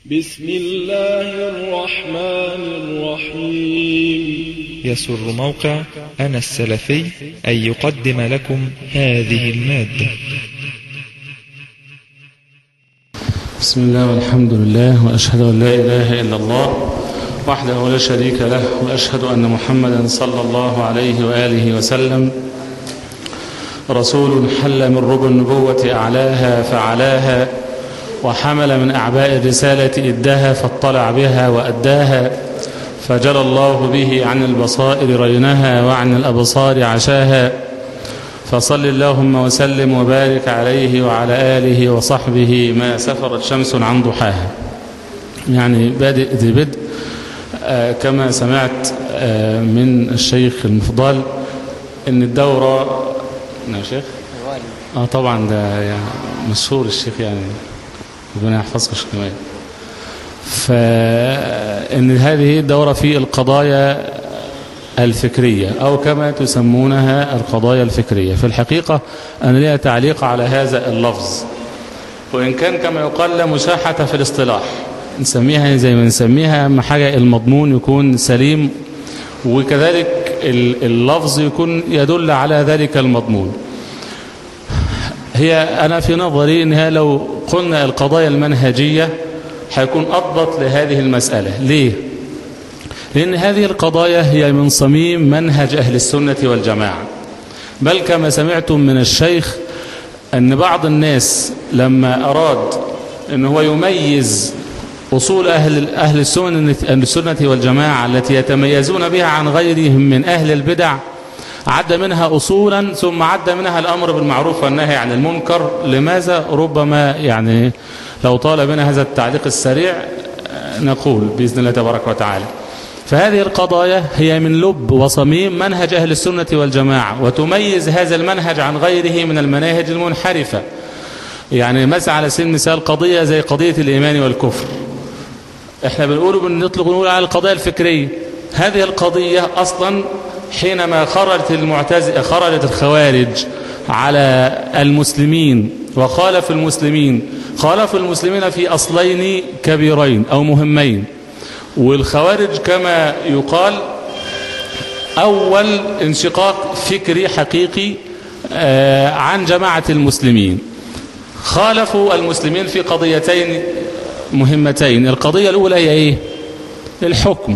بسم الله الرحمن الرحيم يسر موقع أنا السلفي أن يقدم لكم هذه المادة بسم الله والحمد لله وأشهد أن لا إله إلا الله وحده لا شريك له وأشهد أن محمدا صلى الله عليه وآله وسلم رسول حل من ربى النبوة أعلاها فعلاها وحمل من أعباء الرسالة إدها فاطلع بها وأداها فجرى الله به عن البصائر رينها وعن الأبصار عشاها فصل اللهم وسلم وبارك عليه وعلى آله وصحبه ما سفرت شمس عن ضحاها يعني بادئ ذي بدء آه كما سمعت آه من الشيخ المفضل ان الدورة يا شيخ اه طبعا ده يعني مشهور الشيخ يعني ربنا يحفظك شيخ كمان فإن هذه الدورة في القضايا الفكرية أو كما تسمونها القضايا الفكرية في الحقيقة أنا لي تعليق على هذا اللفظ وإن كان كما يقال لا مشاحة في الاصطلاح نسميها زي ما نسميها أهم حاجة المضمون يكون سليم وكذلك اللفظ يكون يدل على ذلك المضمون هي أنا في نظري إنها لو قلنا القضايا المنهجية هيكون أضبط لهذه المسألة ليه؟ لأن هذه القضايا هي من صميم منهج أهل السنة والجماعة بل كما سمعتم من الشيخ أن بعض الناس لما أراد أن هو يميز أصول أهل, أهل السنة, السنة والجماعة التي يتميزون بها عن غيرهم من أهل البدع عد منها أصولا ثم عد منها الأمر بالمعروف والنهي عن المنكر لماذا ربما يعني لو طال بنا هذا التعليق السريع نقول بإذن الله تبارك وتعالى فهذه القضايا هي من لب وصميم منهج أهل السنة والجماعة وتميز هذا المنهج عن غيره من المناهج المنحرفة يعني مثلا على سبيل المثال قضية زي قضية الإيمان والكفر احنا بنقول بنطلق نقول على القضايا الفكرية هذه القضية أصلا حينما خرجت المعتز خرجت الخوارج على المسلمين وخالف المسلمين خالف المسلمين في أصلين كبيرين أو مهمين والخوارج كما يقال أول انشقاق فكري حقيقي عن جماعة المسلمين خالفوا المسلمين في قضيتين مهمتين القضية الأولى هي إيه الحكم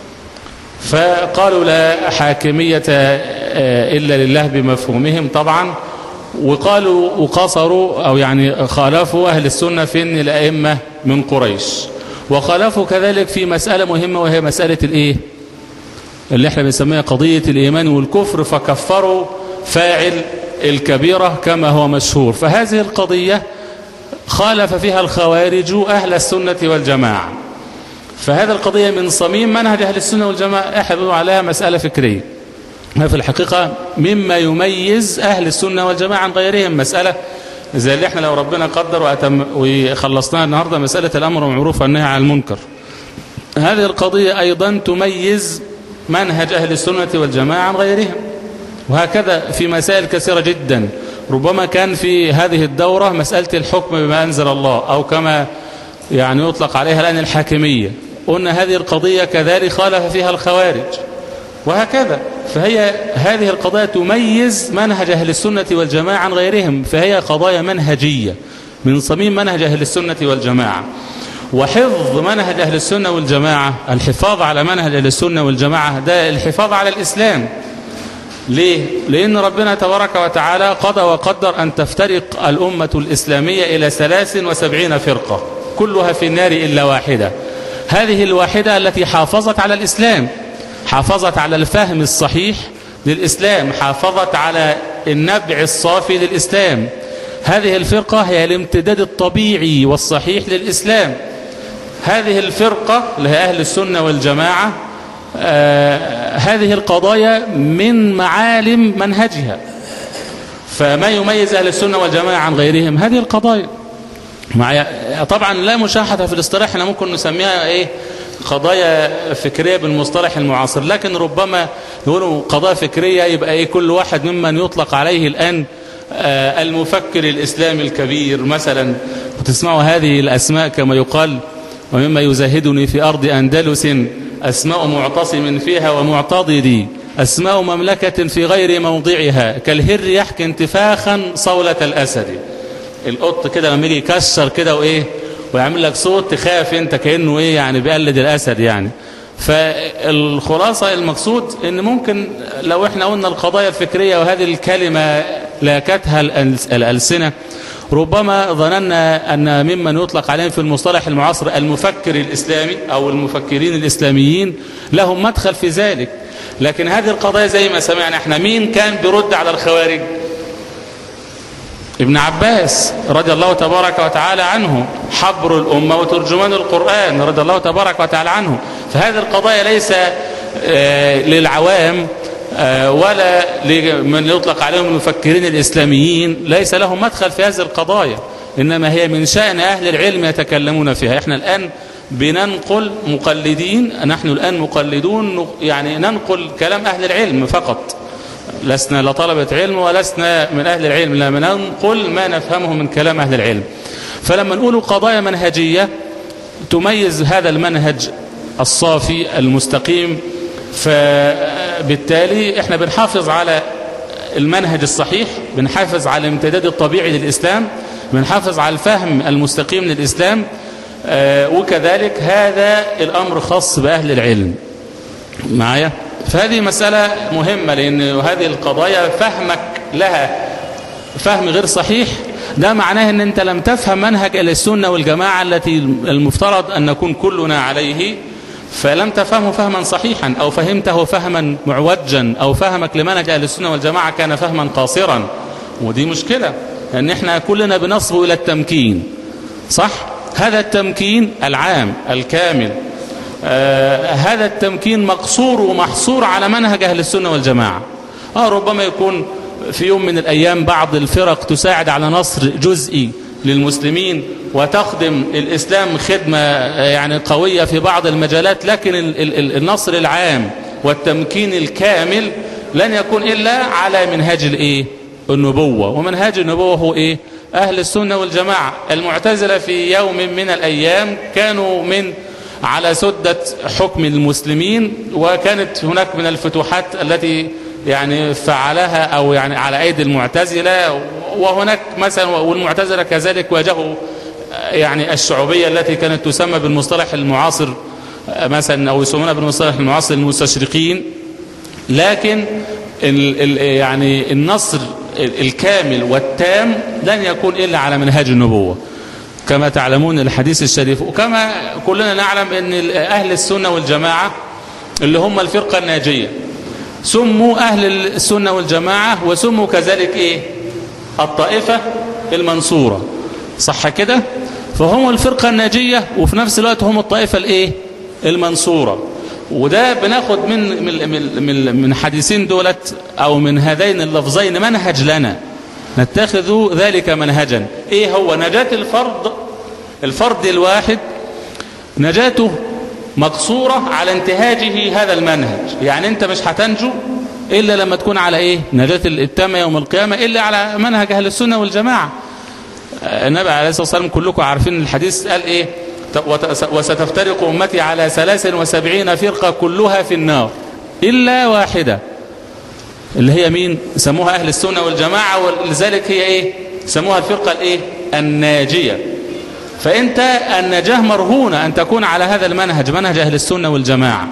فقالوا لا حاكمية إلا لله بمفهومهم طبعا وقالوا وقصروا أو يعني خالفوا أهل السنة في أن الأئمة من قريش وخالفوا كذلك في مسألة مهمة وهي مسألة الإيه اللي احنا بنسميها قضية الإيمان والكفر فكفروا فاعل الكبيرة كما هو مشهور فهذه القضية خالف فيها الخوارج أهل السنة والجماعة فهذا القضية من صميم منهج أهل السنة والجماعة احنا عليها مسألة فكرية ما في الحقيقة مما يميز أهل السنة والجماعة عن غيرهم مسألة زي اللي احنا لو ربنا قدر وأتم وخلصناها النهاردة مسألة الأمر والمعروف والنهي عن المنكر هذه القضية أيضا تميز منهج أهل السنة والجماعة عن غيرهم وهكذا في مسائل كثيرة جدا ربما كان في هذه الدورة مسألة الحكم بما أنزل الله أو كما يعني يطلق عليها الآن الحاكمية قلنا هذه القضية كذلك خالف فيها الخوارج وهكذا فهي هذه القضايا تميز منهج أهل السنة والجماعة عن غيرهم فهي قضايا منهجية من صميم منهج أهل السنة والجماعة وحفظ منهج أهل السنة والجماعة الحفاظ على منهج أهل السنة والجماعة ده الحفاظ على الإسلام ليه؟ لأن ربنا تبارك وتعالى قضى وقدر أن تفترق الأمة الإسلامية إلى 73 فرقة كلها في النار إلا واحدة هذه الواحدة التي حافظت على الإسلام حافظت على الفهم الصحيح للإسلام حافظت على النبع الصافي للإسلام هذه الفرقة هي الامتداد الطبيعي والصحيح للإسلام هذه الفرقة اللي هي أهل السنة والجماعة آه هذه القضايا من معالم منهجها فما يميز أهل السنة والجماعة عن غيرهم هذه القضايا طبعا لا مشاحة في الاصطلاح احنا ممكن نسميها ايه قضايا فكرية بالمصطلح المعاصر لكن ربما نقولوا قضايا فكرية يبقى ايه كل واحد ممن يطلق عليه الآن آه المفكر الإسلامي الكبير مثلا وتسمعوا هذه الأسماء كما يقال ومما يزهدني في أرض أندلس أسماء معتصم فيها ومعتضد أسماء مملكة في غير موضعها كالهر يحكي انتفاخا صولة الأسد القط كده لما يجي يكسر كده وإيه ويعمل لك صوت تخاف انت كأنه إيه يعني بيقلد الأسد يعني فالخلاصة المقصود ان ممكن لو احنا قلنا القضايا الفكرية وهذه الكلمة لاكتها الألسنة ربما ظننا أن ممن يطلق عليهم في المصطلح المعاصر المفكر الإسلامي أو المفكرين الإسلاميين لهم مدخل في ذلك لكن هذه القضايا زي ما سمعنا احنا مين كان بيرد على الخوارج ابن عباس رضي الله تبارك وتعالى عنه حبر الأمة وترجمان القرآن رضي الله تبارك وتعالى عنه فهذه القضايا ليس للعوام ولا لمن يطلق عليهم المفكرين الإسلاميين ليس لهم مدخل في هذه القضايا إنما هي من شأن أهل العلم يتكلمون فيها إحنا الآن بننقل مقلدين نحن الآن مقلدون يعني ننقل كلام أهل العلم فقط لسنا لطلبة علم ولسنا من أهل العلم لما ننقل ما نفهمه من كلام أهل العلم فلما نقول قضايا منهجية تميز هذا المنهج الصافي المستقيم فبالتالي احنا بنحافظ على المنهج الصحيح بنحافظ على الامتداد الطبيعي للإسلام بنحافظ على الفهم المستقيم للإسلام وكذلك هذا الأمر خاص بأهل العلم معايا فهذه مسألة مهمة لأن هذه القضايا فهمك لها فهم غير صحيح ده معناه ان انت لم تفهم منهج السنة والجماعة التي المفترض ان نكون كلنا عليه فلم تفهمه فهما صحيحا او فهمته فهما معوجا او فهمك لمنهج اهل السنة والجماعة كان فهما قاصرا ودي مشكلة ان احنا كلنا بنصبو الى التمكين صح هذا التمكين العام الكامل آه هذا التمكين مقصور ومحصور على منهج أهل السنة والجماعة آه ربما يكون في يوم من الأيام بعض الفرق تساعد على نصر جزئي للمسلمين وتخدم الإسلام خدمة يعني قوية في بعض المجالات لكن ال ال النصر العام والتمكين الكامل لن يكون إلا على منهاج الإيه؟ النبوة ومنهاج النبوة هو إيه؟ أهل السنة والجماعة المعتزلة في يوم من الأيام كانوا من على سدة حكم المسلمين وكانت هناك من الفتوحات التي يعني فعلها أو يعني على أيدي المعتزلة وهناك مثلا والمعتزلة كذلك واجهوا يعني الشعوبية التي كانت تسمى بالمصطلح المعاصر مثلا أو يسمونها بالمصطلح المعاصر المستشرقين لكن ال ال يعني النصر الكامل والتام لن يكون إلا على منهاج النبوة كما تعلمون الحديث الشريف وكما كلنا نعلم أن أهل السنة والجماعة اللي هم الفرقة الناجية سموا أهل السنة والجماعة وسموا كذلك إيه الطائفة المنصورة صح كده فهم الفرقة الناجية وفي نفس الوقت هم الطائفة الإيه المنصورة وده بناخد من من من, من حديثين دولت أو من هذين اللفظين منهج لنا نتخذ ذلك منهجا ايه هو نجاة الفرد الفرد الواحد نجاته مقصورة على انتهاجه هذا المنهج يعني انت مش هتنجو الا لما تكون على ايه نجاة التامة يوم القيامة الا على منهج اهل السنة والجماعة النبي عليه الصلاة والسلام كلكم عارفين الحديث قال ايه وستفترق امتي على ثلاث وسبعين فرقة كلها في النار الا واحدة اللي هي مين سموها أهل السنة والجماعة ولذلك هي إيه سموها الفرقة الإيه الناجية فأنت النجاة مرهونة أن تكون على هذا المنهج منهج أهل السنة والجماعة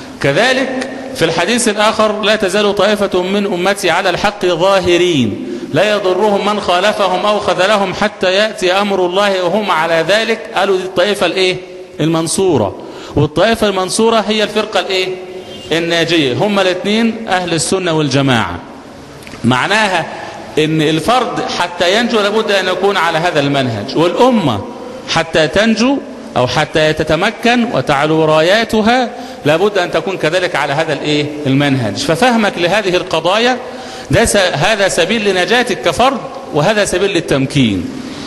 كذلك في الحديث الآخر لا تزال طائفة من أمتي على الحق ظاهرين لا يضرهم من خالفهم أو خذلهم حتى يأتي أمر الله وهم على ذلك قالوا دي الطائفة الإيه المنصورة والطائفة المنصورة هي الفرقة الإيه الناجية هما الاثنين أهل السنة والجماعة معناها ان الفرد حتى ينجو لابد أن يكون على هذا المنهج والأمة حتى تنجو أو حتى تتمكن وتعلو راياتها لابد أن تكون كذلك على هذا الايه المنهج ففهمك لهذه القضايا ده هذا سبيل لنجاتك كفرد وهذا سبيل للتمكين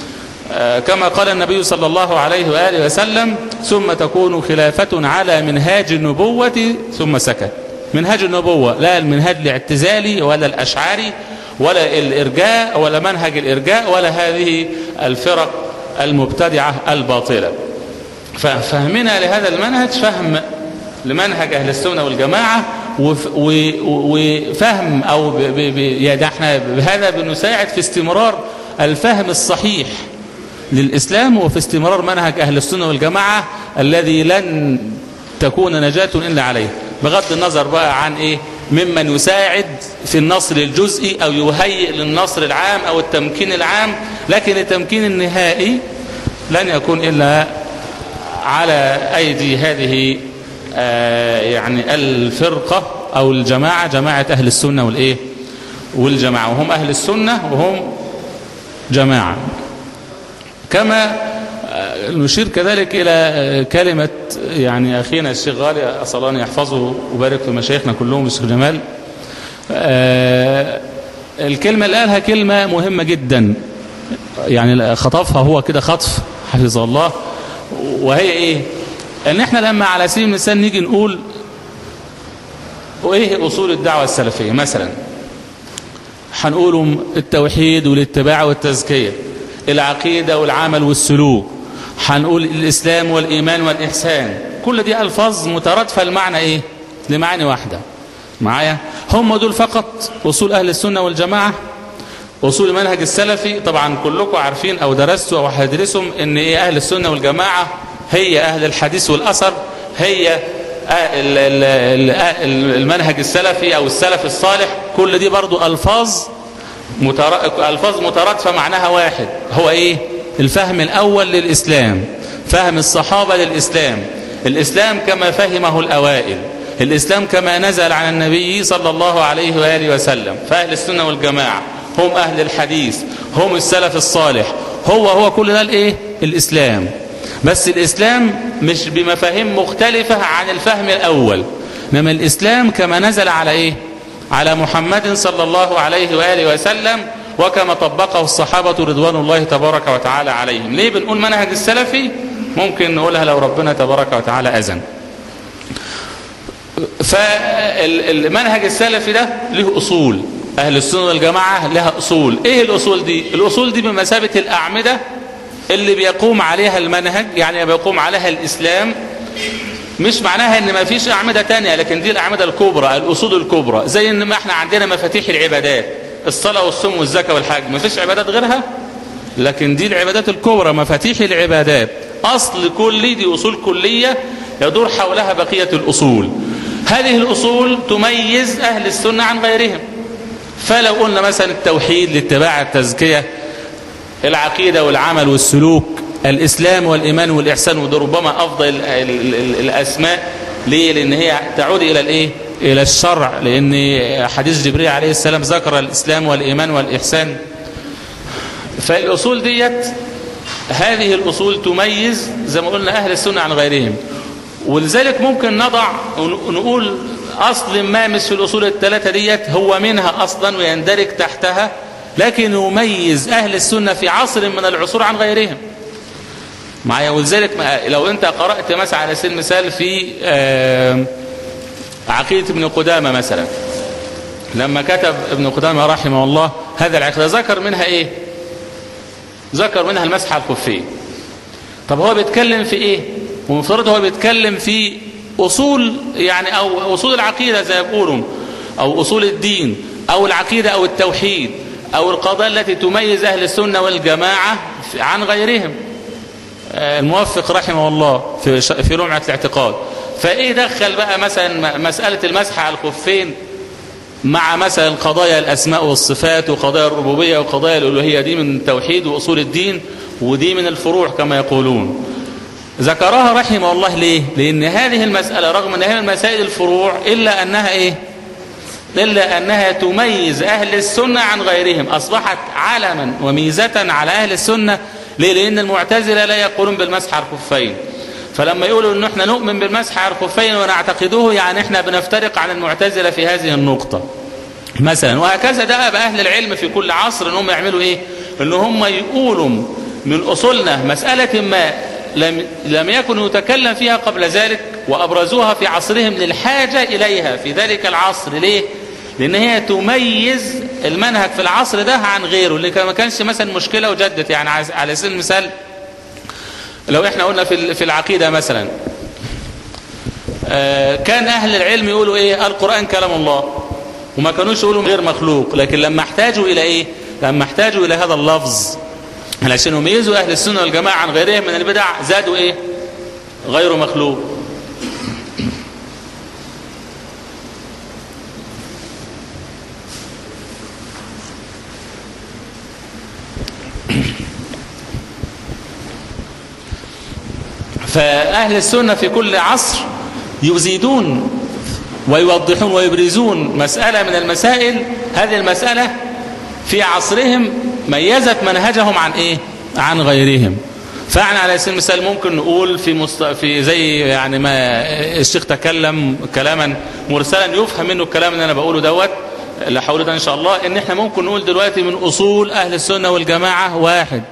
كما قال النبي صلى الله عليه وآله وسلم ثم تكون خلافة على منهاج النبوة ثم سكت منهاج النبوة لا المنهاج الاعتزالي ولا الأشعري ولا الإرجاء ولا منهج الإرجاء ولا هذه الفرق المبتدعة الباطلة ففهمنا لهذا المنهج فهم لمنهج أهل السنة والجماعة وف- و- و- وفهم أو ب- ب- ب- يعني احنا بهذا بنساعد في استمرار الفهم الصحيح للإسلام وفي استمرار منهج أهل السنة والجماعة الذي لن تكون نجاة إلا عليه بغض النظر بقى عن إيه ممن يساعد في النصر الجزئي أو يهيئ للنصر العام أو التمكين العام لكن التمكين النهائي لن يكون إلا على أيدي هذه آه، يعني الفرقة أو الجماعة جماعة أهل السنة والإيه والجماعة وهم أهل السنة وهم جماعة كما آه، نشير كذلك إلى آه، كلمة يعني أخينا الشيخ غالي أسأل الله أن يحفظه وبارك في مشايخنا كلهم الشيخ جمال آه، الكلمة اللي قالها كلمة مهمة جدا يعني خطفها هو كده خطف حفظه الله وهي ايه ان احنا لما على سبيل المثال نيجي نقول وايه اصول الدعوة السلفية مثلا هنقول التوحيد والاتباع والتزكية العقيدة والعمل والسلوك هنقول الإسلام والإيمان والإحسان كل دي ألفاظ مترادفة المعنى إيه لمعاني واحدة معايا هم دول فقط أصول أهل السنة والجماعة أصول المنهج السلفي طبعا كلكم عارفين أو درستوا أو هتدرسوا إن إيه أهل السنة والجماعة هي أهل الحديث والأثر هي ال- ال- ال- المنهج السلفي أو السلف الصالح كل دي برضو ألفاظ متر... ألفاظ مترادفة معناها واحد هو إيه الفهم الأول للإسلام فهم الصحابة للإسلام الإسلام كما فهمه الأوائل الإسلام كما نزل عن النبي صلى الله عليه وآله وسلم فأهل السنة والجماعة هم أهل الحديث هم السلف الصالح هو هو كل ده الإيه الإسلام بس الإسلام مش بمفاهيم مختلفة عن الفهم الأول إنما الإسلام كما نزل على إيه على محمد صلى الله عليه وآله وسلم وكما طبقه الصحابة رضوان الله تبارك وتعالى عليهم ليه بنقول منهج السلفي ممكن نقولها لو ربنا تبارك وتعالى أذن فالمنهج السلفي ده له أصول أهل السنة والجماعة لها أصول إيه الأصول دي الأصول دي بمثابة الأعمدة اللي بيقوم عليها المنهج يعني بيقوم عليها الإسلام مش معناها ان ما فيش اعمده تانية لكن دي الاعمده الكبرى الاصول الكبرى زي ان ما احنا عندنا مفاتيح العبادات الصلاه والصوم والزكاه والحج ما فيش عبادات غيرها لكن دي العبادات الكبرى مفاتيح العبادات اصل كلي دي اصول كليه يدور حولها بقيه الاصول هذه الاصول تميز اهل السنه عن غيرهم فلو قلنا مثلا التوحيد الاتباع التزكيه العقيده والعمل والسلوك الإسلام والإيمان والإحسان وده ربما أفضل ال ال ال الأسماء ليه لأن هي تعود إلى الإيه إلى الشرع لأن حديث جبريل عليه السلام ذكر الإسلام والإيمان والإحسان فالأصول ديت هذه الأصول تميز زي ما قلنا أهل السنة عن غيرهم ولذلك ممكن نضع ونقول أصل ما مش في الأصول الثلاثة ديت هو منها أصلا ويندرج تحتها لكن يميز أهل السنة في عصر من العصور عن غيرهم معايا ولذلك لو انت قرأت مثلا على سبيل المثال في عقيدة ابن قدامة مثلا لما كتب ابن قدامة رحمه الله هذا العقيدة ذكر منها ايه ذكر منها المسح على الخفين طب هو بيتكلم في ايه ومفترض هو بيتكلم في اصول يعني او اصول العقيدة زي ما بيقولوا او اصول الدين او العقيدة او التوحيد او القضايا التي تميز اهل السنة والجماعة عن غيرهم الموفق رحمه الله في في لمعة الاعتقاد فايه دخل بقى مثلا مسألة المسح على الخفين مع مثلا قضايا الاسماء والصفات وقضايا الربوبية وقضايا الالوهية دي من التوحيد واصول الدين ودي من الفروع كما يقولون ذكرها رحمه الله ليه لان هذه المسألة رغم انها من مسائل الفروع الا انها ايه إلا أنها تميز أهل السنة عن غيرهم أصبحت علما وميزة على أهل السنة ليه؟ لأن المعتزلة لا يقولون بالمسح على الخفين فلما يقولوا أنه احنا نؤمن بالمسح على الخفين ونعتقده يعني احنا بنفترق عن المعتزلة في هذه النقطة مثلا وهكذا ده بأهل العلم في كل عصر أنهم يعملوا إيه أن هم يقولوا من أصولنا مسألة ما لم, لم يكن يتكلم فيها قبل ذلك وأبرزوها في عصرهم للحاجة إليها في ذلك العصر ليه لأن هي تميز المنهج في العصر ده عن غيره اللي ما كانش مثلا مشكلة وجدت يعني على سبيل المثال لو احنا قلنا في في العقيدة مثلا كان اهل العلم يقولوا ايه القرآن كلام الله وما كانوش يقولوا غير مخلوق لكن لما احتاجوا الى ايه لما احتاجوا الى هذا اللفظ علشان يميزوا اهل السنة والجماعة عن غيرهم من البدع زادوا ايه غير مخلوق فأهل السنة في كل عصر يزيدون ويوضحون ويبرزون مسألة من المسائل هذه المسألة في عصرهم ميزت منهجهم عن إيه؟ عن غيرهم فاحنا على سبيل المثال ممكن نقول في مست... في زي يعني ما الشيخ تكلم كلاما مرسلا يفهم منه الكلام اللي انا بقوله دوت اللي هقوله ده ان شاء الله ان احنا ممكن نقول دلوقتي من اصول اهل السنه والجماعه واحد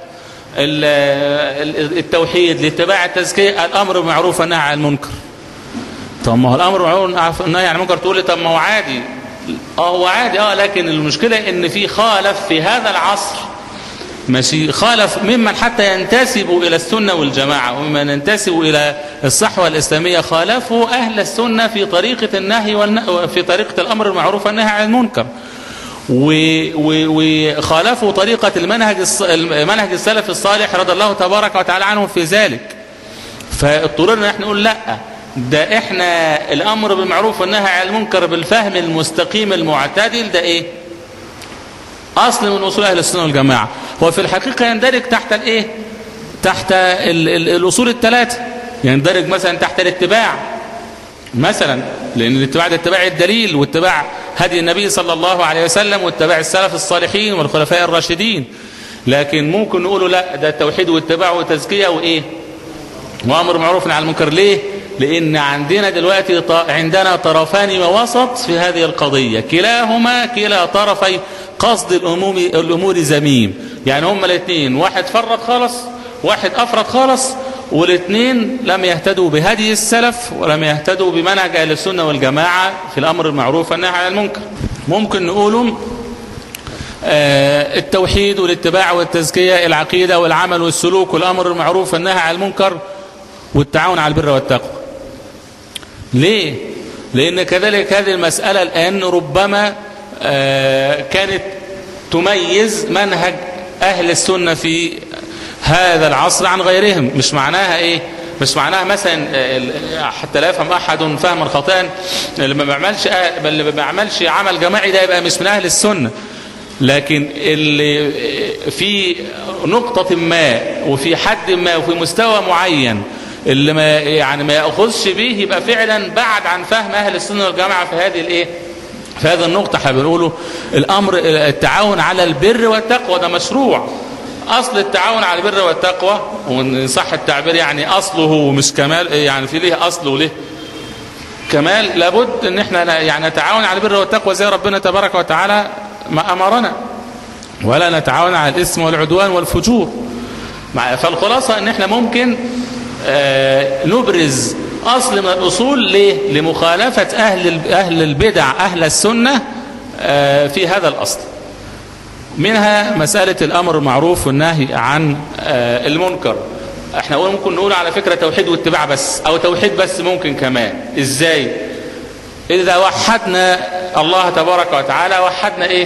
التوحيد لاتباع التزكيه الامر بالمعروف والنهي عن المنكر طب ما هو الامر بالمعروف والنهي عن المنكر تقول لي طب ما هو عادي اه هو عادي اه لكن المشكله ان في خالف في هذا العصر ماشي خالف ممن حتى ينتسبوا إلى السنة والجماعة وممن ينتسبوا إلى الصحوة الإسلامية خالفوا أهل السنة في طريقة النهي والن... في طريقة الأمر المعروف والنهي عن المنكر وخالفوا طريقة المنهج الص... المنهج السلف الصالح رضي الله تبارك وتعالى عنهم في ذلك فاضطررنا احنا نقول لا ده احنا الأمر بالمعروف والنهي عن المنكر بالفهم المستقيم المعتدل ده ايه أصل من أصول أهل السنة والجماعة هو في الحقيقة يندرج تحت الإيه تحت ال ال الأصول الثلاثة يندرج مثلا تحت الاتباع مثلا لأن الاتباع ده اتباع الدليل واتباع هدي النبي صلى الله عليه وسلم واتباع السلف الصالحين والخلفاء الراشدين لكن ممكن نقوله لا ده التوحيد واتباع وتزكية وإيه وأمر معروف عن المنكر ليه لأن عندنا دلوقتي عندنا طرفان ووسط في هذه القضية كلاهما كلا طرفي قصد الأمور, الأمور زميم يعني هما الاثنين واحد فرط خالص واحد أفرط خالص والاثنين لم يهتدوا بهدي السلف ولم يهتدوا بمنهج أهل السنة والجماعة في الأمر المعروف والنهي عن المنكر ممكن نقولهم آه التوحيد والاتباع والتزكية العقيدة والعمل والسلوك والأمر المعروف والنهي عن المنكر والتعاون على البر والتقوى ليه؟ لأن كذلك هذه المسألة الآن ربما آه كانت تميز منهج أهل السنة في هذا العصر عن غيرهم مش معناها إيه مش معناها مثلا حتى لا يفهم أحد فهما خاطئا اللي ما بيعملش اللي ما بيعملش عمل جماعي ده يبقى مش من أهل السنة لكن اللي في نقطة ما وفي حد ما وفي مستوى معين اللي ما يعني ما يأخذش به يبقى فعلا بعد عن فهم أهل السنة والجماعة في هذه الإيه في هذه النقطة احنا بنقوله الأمر التعاون على البر والتقوى ده مشروع أصل التعاون على البر والتقوى وإن صح التعبير يعني أصله مش كمال يعني في ليه أصل وله كمال لابد ان احنا يعني نتعاون على البر والتقوى زي ربنا تبارك وتعالى ما أمرنا ولا نتعاون على الإثم والعدوان والفجور فالخلاصة ان احنا ممكن آه نبرز أصل من الأصول ليه؟ لمخالفة أهل أهل البدع أهل السنة آه في هذا الأصل منها مسألة الأمر المعروف والنهي عن آه المنكر احنا ممكن نقول على فكرة توحيد واتباع بس أو توحيد بس ممكن كمان إزاي إذا وحدنا الله تبارك وتعالى وحدنا إيه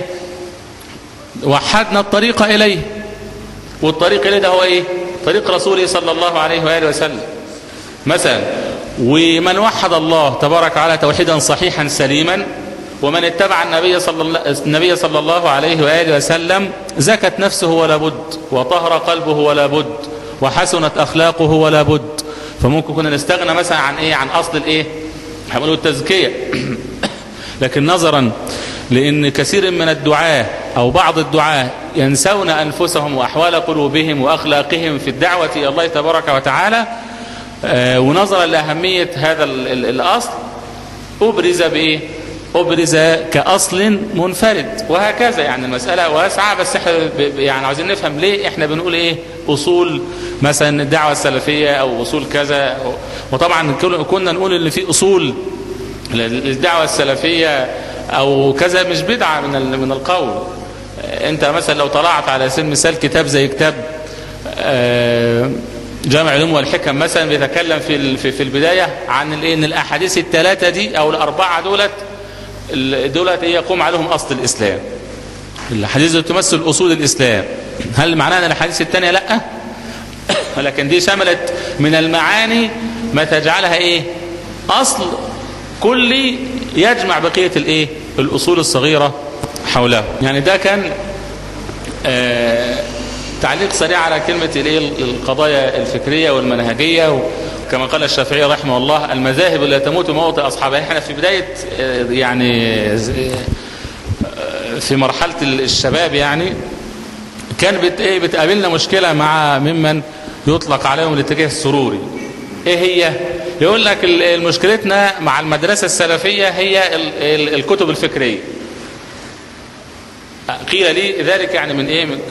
وحدنا الطريق إليه والطريق إليه ده هو إيه طريق رسوله صلى الله عليه وآله وسلم مثلا ومن وحد الله تبارك وتعالى توحيدا صحيحا سليما ومن اتبع النبي صلى الله, النبي صلى الله عليه وآله وسلم زكت نفسه ولا بد وطهر قلبه ولا بد وحسنت أخلاقه ولا بد فممكن كنا نستغنى مثلا عن إيه عن أصل الإيه هنقول التزكية لكن نظرا لأن كثير من الدعاة أو بعض الدعاة ينسون أنفسهم وأحوال قلوبهم وأخلاقهم في الدعوة إلى الله تبارك وتعالى ونظرا لأهمية هذا الأصل أبرز بإيه أبرز كأصل منفرد وهكذا يعني المسألة واسعة بس احنا يعني عايزين نفهم ليه احنا بنقول ايه أصول مثلا الدعوة السلفية أو أصول كذا وطبعا كنا نقول ان في أصول الدعوة السلفية أو كذا مش بدعة من من القول انت مثلا لو طلعت على سبيل المثال كتاب زي كتاب جامع العلوم والحكم مثلا بيتكلم في ال- في, في البدايه عن ال- ان الاحاديث الثلاثه دي او الاربعه دولت ال- دولت إيه يقوم عليهم اصل الاسلام الحديث اللي تمثل اصول الاسلام هل معناه ان الاحاديث الثانيه لا ولكن دي شملت من المعاني ما تجعلها ايه اصل كلي يجمع بقيه الايه الاصول الصغيره حوله يعني ده كان آه تعليق سريع على كلمة الايه القضايا الفكرية والمنهجية وكما قال الشافعي رحمه الله المذاهب اللي تموت موت أصحابها احنا في بداية آه، يعني آه، في مرحلة الشباب يعني كان بت ايه بتقابلنا مشكلة مع ممن يطلق عليهم الاتجاه السروري ايه هي يقول لك ال- مشكلتنا مع المدرسة السلفية هي ال- ال- الكتب الفكرية قيل لي ذلك يعني من ايه من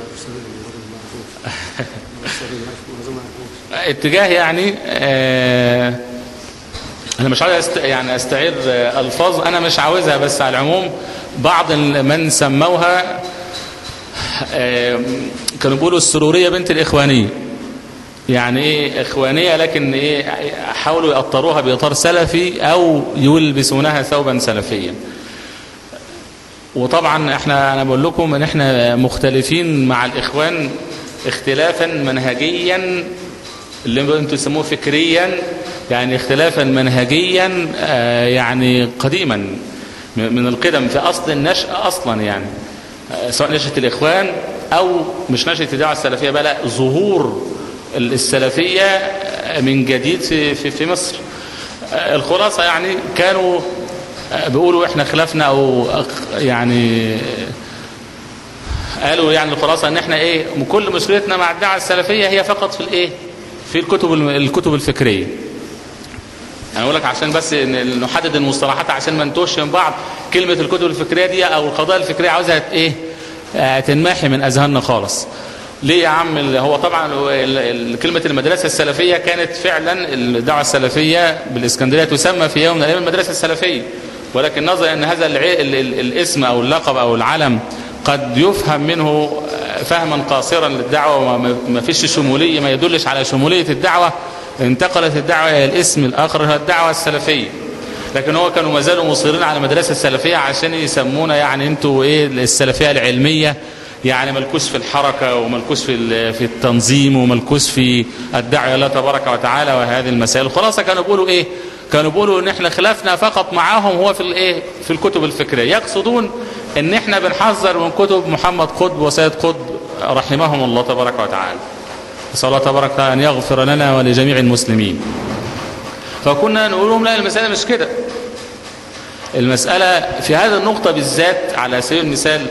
اتجاه يعني آه انا مش عاوز أست... يعني استعير آه، الفاظ انا مش عاوزها بس على العموم بعض ال- من سموها آه كانوا بيقولوا السروريه بنت الاخوانيه يعني ايه اخوانيه لكن ايه حاولوا يأطروها باطار سلفي او يلبسونها ثوبا سلفيا وطبعا احنا انا بقول لكم ان احنا مختلفين مع الاخوان اختلافا منهجيا اللي انتم تسموه فكريا يعني اختلافا منهجيا آه، يعني قديما م- من القدم في اصل النشأة اصلا يعني آه، سواء نشأة الاخوان او مش نشأة الدعوة السلفية بقى لا ظهور ال- السلفية آه، من جديد في, في, في مصر آه، الخلاصة يعني كانوا آه، بيقولوا احنا خلافنا او أق- يعني قالوا يعني الخلاصة ان احنا ايه كل مشكلتنا مع الدعوة السلفية هي فقط في الايه في الكتب الم- الكتب الفكرية انا اقول لك عشان بس ن- نحدد المصطلحات عشان ما نتوهش من بعض كلمة الكتب الفكرية دي او القضايا الفكرية عاوزها ت- ايه آه، تنمحي من اذهاننا خالص ليه يا عم ال- هو طبعا ال- ال- كلمة المدرسة السلفية كانت فعلا الدعوة السلفية بالاسكندرية تسمى في يوم من الايام المدرسة السلفية ولكن نظرا ان هذا الع- ال- ال- الاسم او اللقب او العلم قد يفهم منه فهما قاصرا للدعوة وما ما فيش شمولية ما يدلش على شمولية الدعوة انتقلت الدعوة إلى الاسم الآخر هو الدعوة السلفية لكن هو كانوا ما زالوا مصرين على المدرسة السلفية عشان يسمونا يعني انتوا ايه السلفية العلمية يعني ملكوس في الحركة وملكوس في ال- في التنظيم وملكوس في الدعوة إلى الله تبارك وتعالى وهذه المسائل الخلاصة كانوا بيقولوا ايه كانوا بيقولوا ان احنا خلافنا فقط معاهم هو في الايه في الكتب الفكريه يقصدون ان احنا بنحذر من كتب محمد قطب وسيد قطب رحمهم الله تبارك وتعالى نسال الله تبارك وتعالى ان يغفر لنا ولجميع المسلمين فكنا نقول لهم لا المساله مش كده المساله في هذه النقطه بالذات على سبيل المثال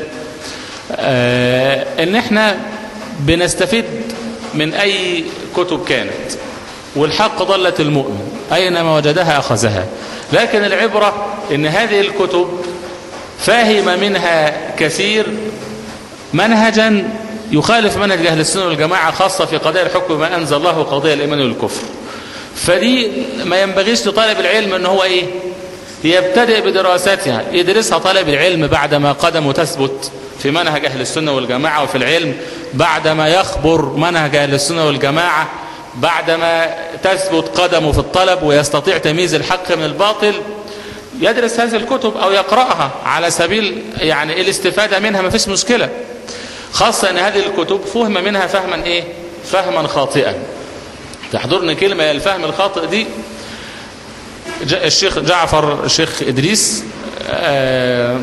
آه ان احنا بنستفيد من اي كتب كانت والحق ضلة المؤمن أينما وجدها أخذها لكن العبرة إن هذه الكتب فاهم منها كثير منهجا يخالف منهج أهل السنة والجماعة خاصة في قضايا الحكم ما أنزل الله وقضايا الإيمان والكفر فدي ما ينبغيش لطالب العلم أنه هو إيه يبتدئ بدراستها يدرسها طالب العلم بعدما قدمه تثبت في منهج أهل السنة والجماعة وفي العلم بعدما يخبر منهج أهل السنة والجماعة بعدما تثبت قدمه في الطلب ويستطيع تمييز الحق من الباطل يدرس هذه الكتب أو يقرأها على سبيل يعني الاستفادة منها ما فيش مشكلة خاصة أن هذه الكتب فهم منها فهما إيه فهما خاطئا تحضرني كلمة الفهم الخاطئ دي الشيخ جعفر الشيخ إدريس آه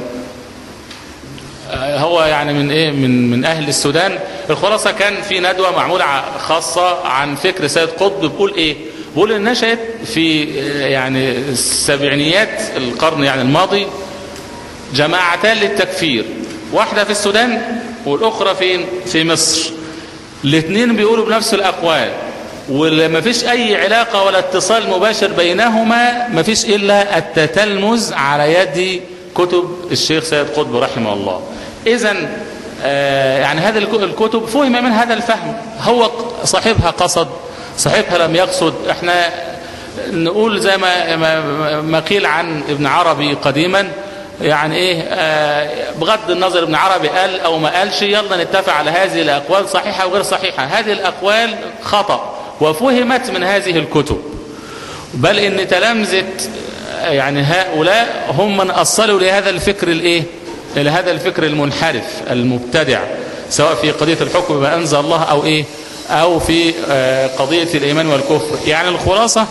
هو يعني من ايه من من اهل السودان الخلاصه كان في ندوه معموله خاصه عن فكر سيد قطب بيقول ايه بيقول ان نشات في يعني السبعينيات القرن يعني الماضي جماعتان للتكفير واحده في السودان والاخرى فين في مصر الاثنين بيقولوا بنفس الاقوال وما فيش اي علاقه ولا اتصال مباشر بينهما ما فيش الا التتلمذ على يد كتب الشيخ سيد قطب رحمه الله اذا آه يعني هذه الكتب فهم من هذا الفهم هو صاحبها قصد صاحبها لم يقصد احنا نقول زي ما ما قيل عن ابن عربي قديما يعني ايه آه بغض النظر ابن عربي قال او ما قالش يلا نتفق على هذه الاقوال صحيحه وغير صحيحه هذه الاقوال خطا وفهمت من هذه الكتب بل ان تلامذة يعني هؤلاء هم من أصلوا لهذا الفكر الايه لهذا الفكر المنحرف المبتدع سواء في قضية الحكم بما أنزل الله أو إيه أو في قضية الإيمان والكفر يعني الخلاصة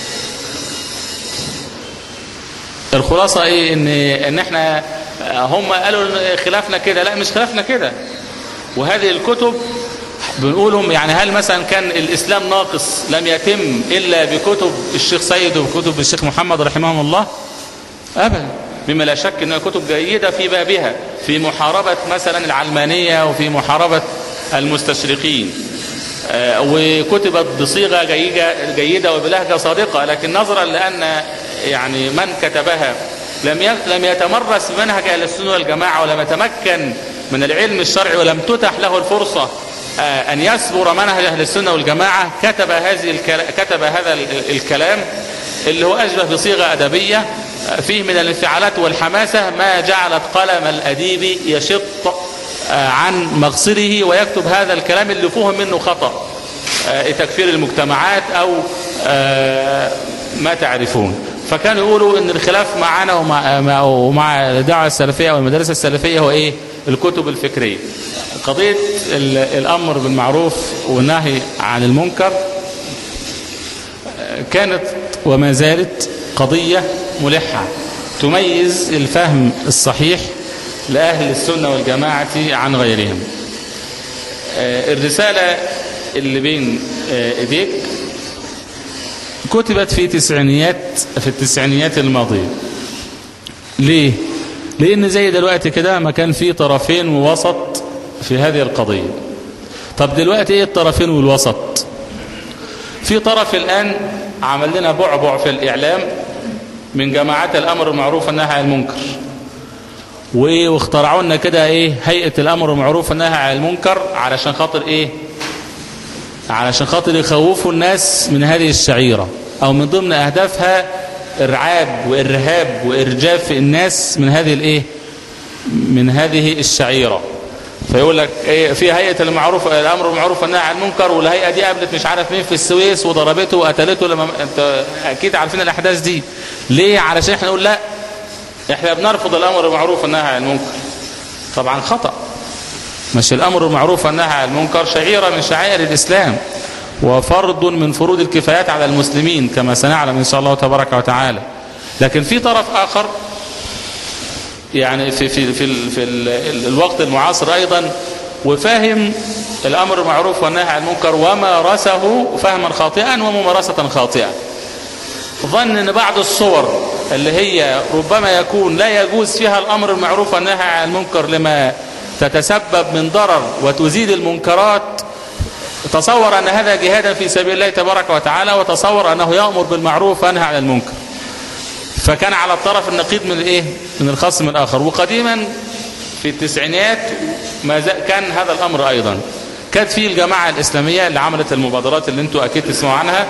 الخلاصة إيه إن, إن إحنا هم قالوا خلافنا كده لا مش خلافنا كده وهذه الكتب بنقولهم يعني هل مثلا كان الإسلام ناقص لم يتم إلا بكتب الشيخ سيد وكتب الشيخ محمد رحمه الله أبدا مما لا شك أنها كتب جيدة في بابها في محاربة مثلا العلمانية وفي محاربة المستشرقين وكتبت بصيغة جيدة وبلهجة صادقة لكن نظرا لأن يعني من كتبها لم لم يتمرس بمنهج أهل السنة والجماعة ولم يتمكن من العلم الشرعي ولم تتح له الفرصة أن يصبر منهج أهل السنة والجماعة كتب هذه كتب هذا الكلام اللي هو أشبه بصيغة أدبية فيه من الانفعالات والحماسة ما جعلت قلم الأديب يشط عن مقصده ويكتب هذا الكلام اللي فهم منه خطأ تكفير المجتمعات أو ما تعرفون فكانوا يقولوا ان الخلاف معنا ومع, ومع الدعوة السلفية او المدارس السلفية هو ايه الكتب الفكرية قضية الامر بالمعروف والنهي عن المنكر كانت وما زالت قضية ملحة تميز الفهم الصحيح لأهل السنة والجماعة عن غيرهم الرسالة اللي بين ايديك كتبت في تسعينيات في التسعينيات الماضية ليه لان زي دلوقتي كده ما كان في طرفين ووسط في هذه القضية طب دلوقتي ايه الطرفين والوسط في طرف الان عمل لنا بعبع في الاعلام من جماعات الامر المعروف والنهي عن المنكر واخترعوا لنا كده ايه هيئة الامر المعروف والنهي عن المنكر علشان خاطر ايه علشان خاطر يخوفوا الناس من هذه الشعيرة او من ضمن اهدافها ارعاب وارهاب وارجاف الناس من هذه الايه من هذه الشعيرة فيقول لك ايه في هيئة المعروف الامر المعروف والنهي عن المنكر والهيئة دي قابلت مش عارف مين في السويس وضربته وقتلته لما انت اكيد عارفين الاحداث دي ليه علشان احنا نقول لا احنا بنرفض الامر بالمعروف والنهي عن المنكر طبعا خطأ مش الامر بالمعروف والنهي عن المنكر شعيرة من شعائر الاسلام وفرض من فروض الكفايات على المسلمين كما سنعلم ان شاء الله تبارك وتعالى لكن في طرف اخر يعني في في في, في الوقت المعاصر ايضا وفاهم الامر بالمعروف والنهي عن المنكر ومارسه فهما خاطئا وممارسة خاطئة ظن ان بعض الصور اللي هي ربما يكون لا يجوز فيها الامر بالمعروف والنهي عن المنكر لما تتسبب من ضرر وتزيد المنكرات تصور ان هذا جهادا في سبيل الله تبارك وتعالى وتصور انه يأمر بالمعروف وينهى عن المنكر فكان على الطرف النقيض من الايه من الخصم الاخر وقديما في التسعينيات ما كان هذا الامر ايضا كانت في الجماعة الاسلامية اللي عملت المبادرات اللي انتوا اكيد تسمعوا عنها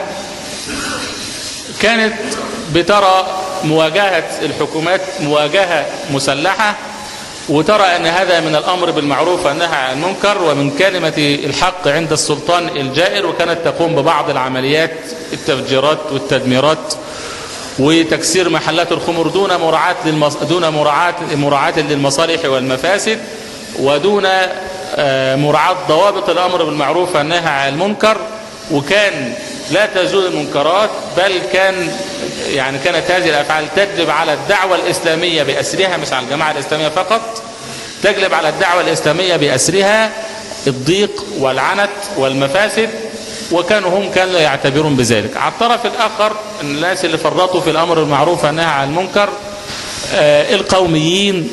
كانت بترى مواجهة الحكومات مواجهة مسلحة وترى أن هذا من الأمر بالمعروف والنهي عن المنكر ومن كلمة الحق عند السلطان الجائر وكانت تقوم ببعض العمليات التفجيرات والتدميرات وتكسير محلات الخمر دون مراعاة للمص... دون مراعاة مراعاة للمصالح والمفاسد ودون مراعاة ضوابط الأمر بالمعروف والنهي عن المنكر وكان لا تزول المنكرات بل كان يعني كانت هذه الأفعال تجلب على الدعوة الإسلامية بأسرها مش على الجماعة الإسلامية فقط تجلب على الدعوة الإسلامية بأسرها الضيق والعنت والمفاسد وكانوا هم كانوا يعتبرون بذلك على الطرف الآخر الناس اللي فرطوا في الأمر المعروف والنهي عن المنكر القوميين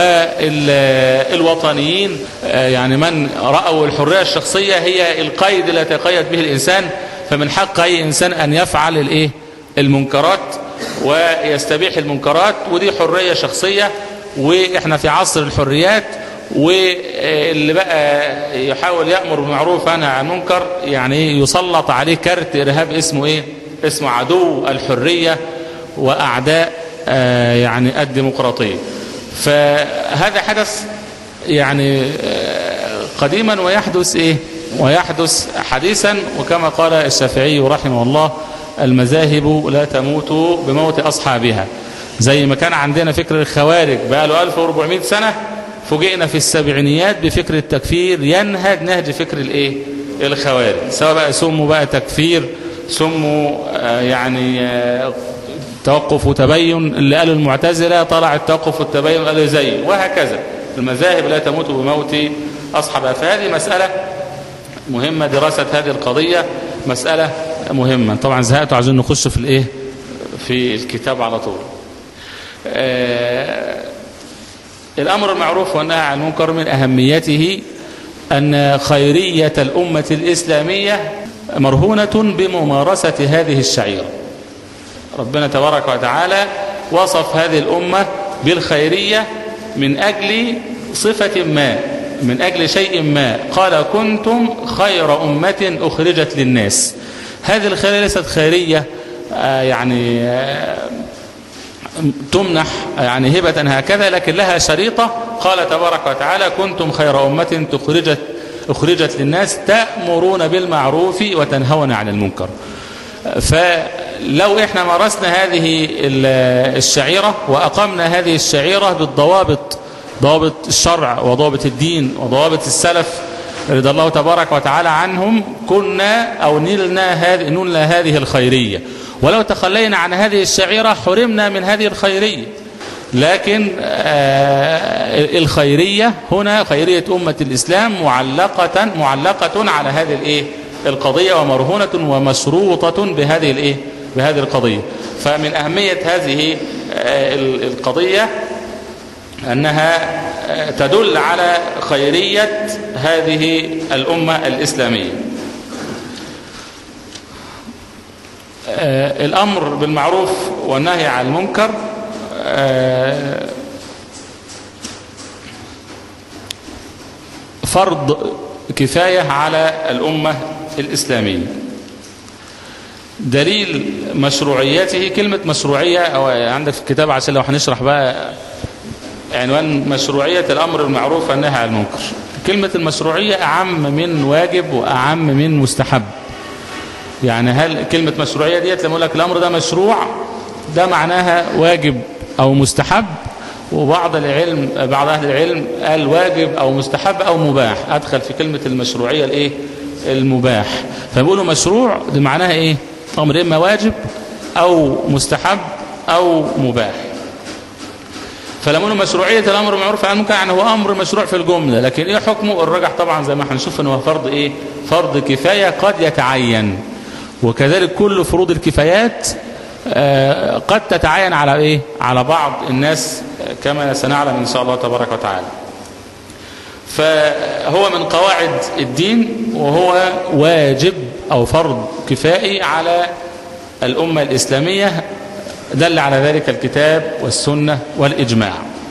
والوطنيين يعني من رأوا الحرية الشخصية هي القيد لا يتقيد به الإنسان فمن حق أي إنسان أن يفعل الإيه المنكرات ويستبيح المنكرات ودي حرية شخصية وإحنا في عصر الحريات واللي بقى يحاول يأمر بالمعروف ونهى عن المنكر يعني يسلط عليه كارت إرهاب اسمه إيه اسمه عدو الحرية وأعداء يعني الديمقراطية فهذا حدث يعني قديما ويحدث إيه ويحدث حديثا وكما قال الشافعي رحمه الله المذاهب لا تموت بموت أصحابها زي ما كان عندنا فكر الخوارج بقى له 1400 سنة فوجئنا في السبعينيات بفكر التكفير ينهج نهج فكر الايه الخوارج سواء بقى سموا بقى تكفير سموا آه يعني آه توقف وتبين اللي قالوا المعتزلة طلع التوقف والتبين قالوا زي وهكذا المذاهب لا تموت بموت أصحابها فهذه مسألة مهمة دراسة هذه القضية مسألة مهمة طبعا زهقتوا عايزين نخش في الايه في الكتاب على طول آه الأمر المعروف والنهي عن المنكر من أهميته أن خيرية الأمة الإسلامية مرهونة بممارسة هذه الشعيرة ربنا تبارك وتعالى وصف هذه الأمة بالخيرية من أجل صفة ما من أجل شيء ما قال كنتم خير أمة أخرجت للناس هذه الخيرية ليست خيرية آه يعني آه تمنح يعني هبة هكذا لكن لها شريطة قال تبارك وتعالى كنتم خير أمة تخرجت أخرجت للناس تأمرون بالمعروف وتنهون عن المنكر فلو احنا مارسنا هذه الشعيرة وأقمنا هذه الشعيرة بالضوابط ضوابط الشرع وضوابط الدين وضوابط السلف رضي الله تبارك وتعالى عنهم كنا أو نلنا هذه, نلنا هذه الخيرية ولو تخلينا عن هذه الشعيرة حرمنا من هذه الخيرية لكن آه الخيرية هنا خيرية أمة الإسلام معلقة معلقة على هذه الإيه القضية ومرهونة ومشروطة بهذه الإيه بهذه القضية فمن أهمية هذه آه القضية أنها آه تدل على خيرية هذه الأمة الإسلامية الأمر بالمعروف والنهي عن المنكر فرض كفاية على الأمة الإسلامية دليل مشروعيته كلمة مشروعية أو عندك في الكتاب عشان لو هنشرح بقى عنوان مشروعية الأمر بالمعروف والنهي عن المنكر كلمة المشروعية أعم من واجب وأعم من مستحب يعني هل كلمة مشروعية ديت لما أقول لك الأمر ده مشروع ده معناها واجب أو مستحب وبعض العلم بعض أهل العلم قال واجب أو مستحب أو مباح أدخل في كلمة المشروعية الإيه المباح فبيقولوا مشروع دي معناها إيه أمر إما واجب أو مستحب أو مباح فلما نقول مشروعية الأمر بالمعروف عن المنكر يعني هو أمر مشروع في الجملة لكن إيه حكمه الرجح طبعا زي ما هنشوف إن هو فرض إيه فرض كفاية قد يتعين وكذلك كل فروض الكفايات آه قد تتعين على إيه على بعض الناس كما سنعلم إن شاء الله تبارك وتعالى فهو من قواعد الدين وهو واجب أو فرض كفائي على الأمة الإسلامية دل على ذلك الكتاب والسنة والإجماع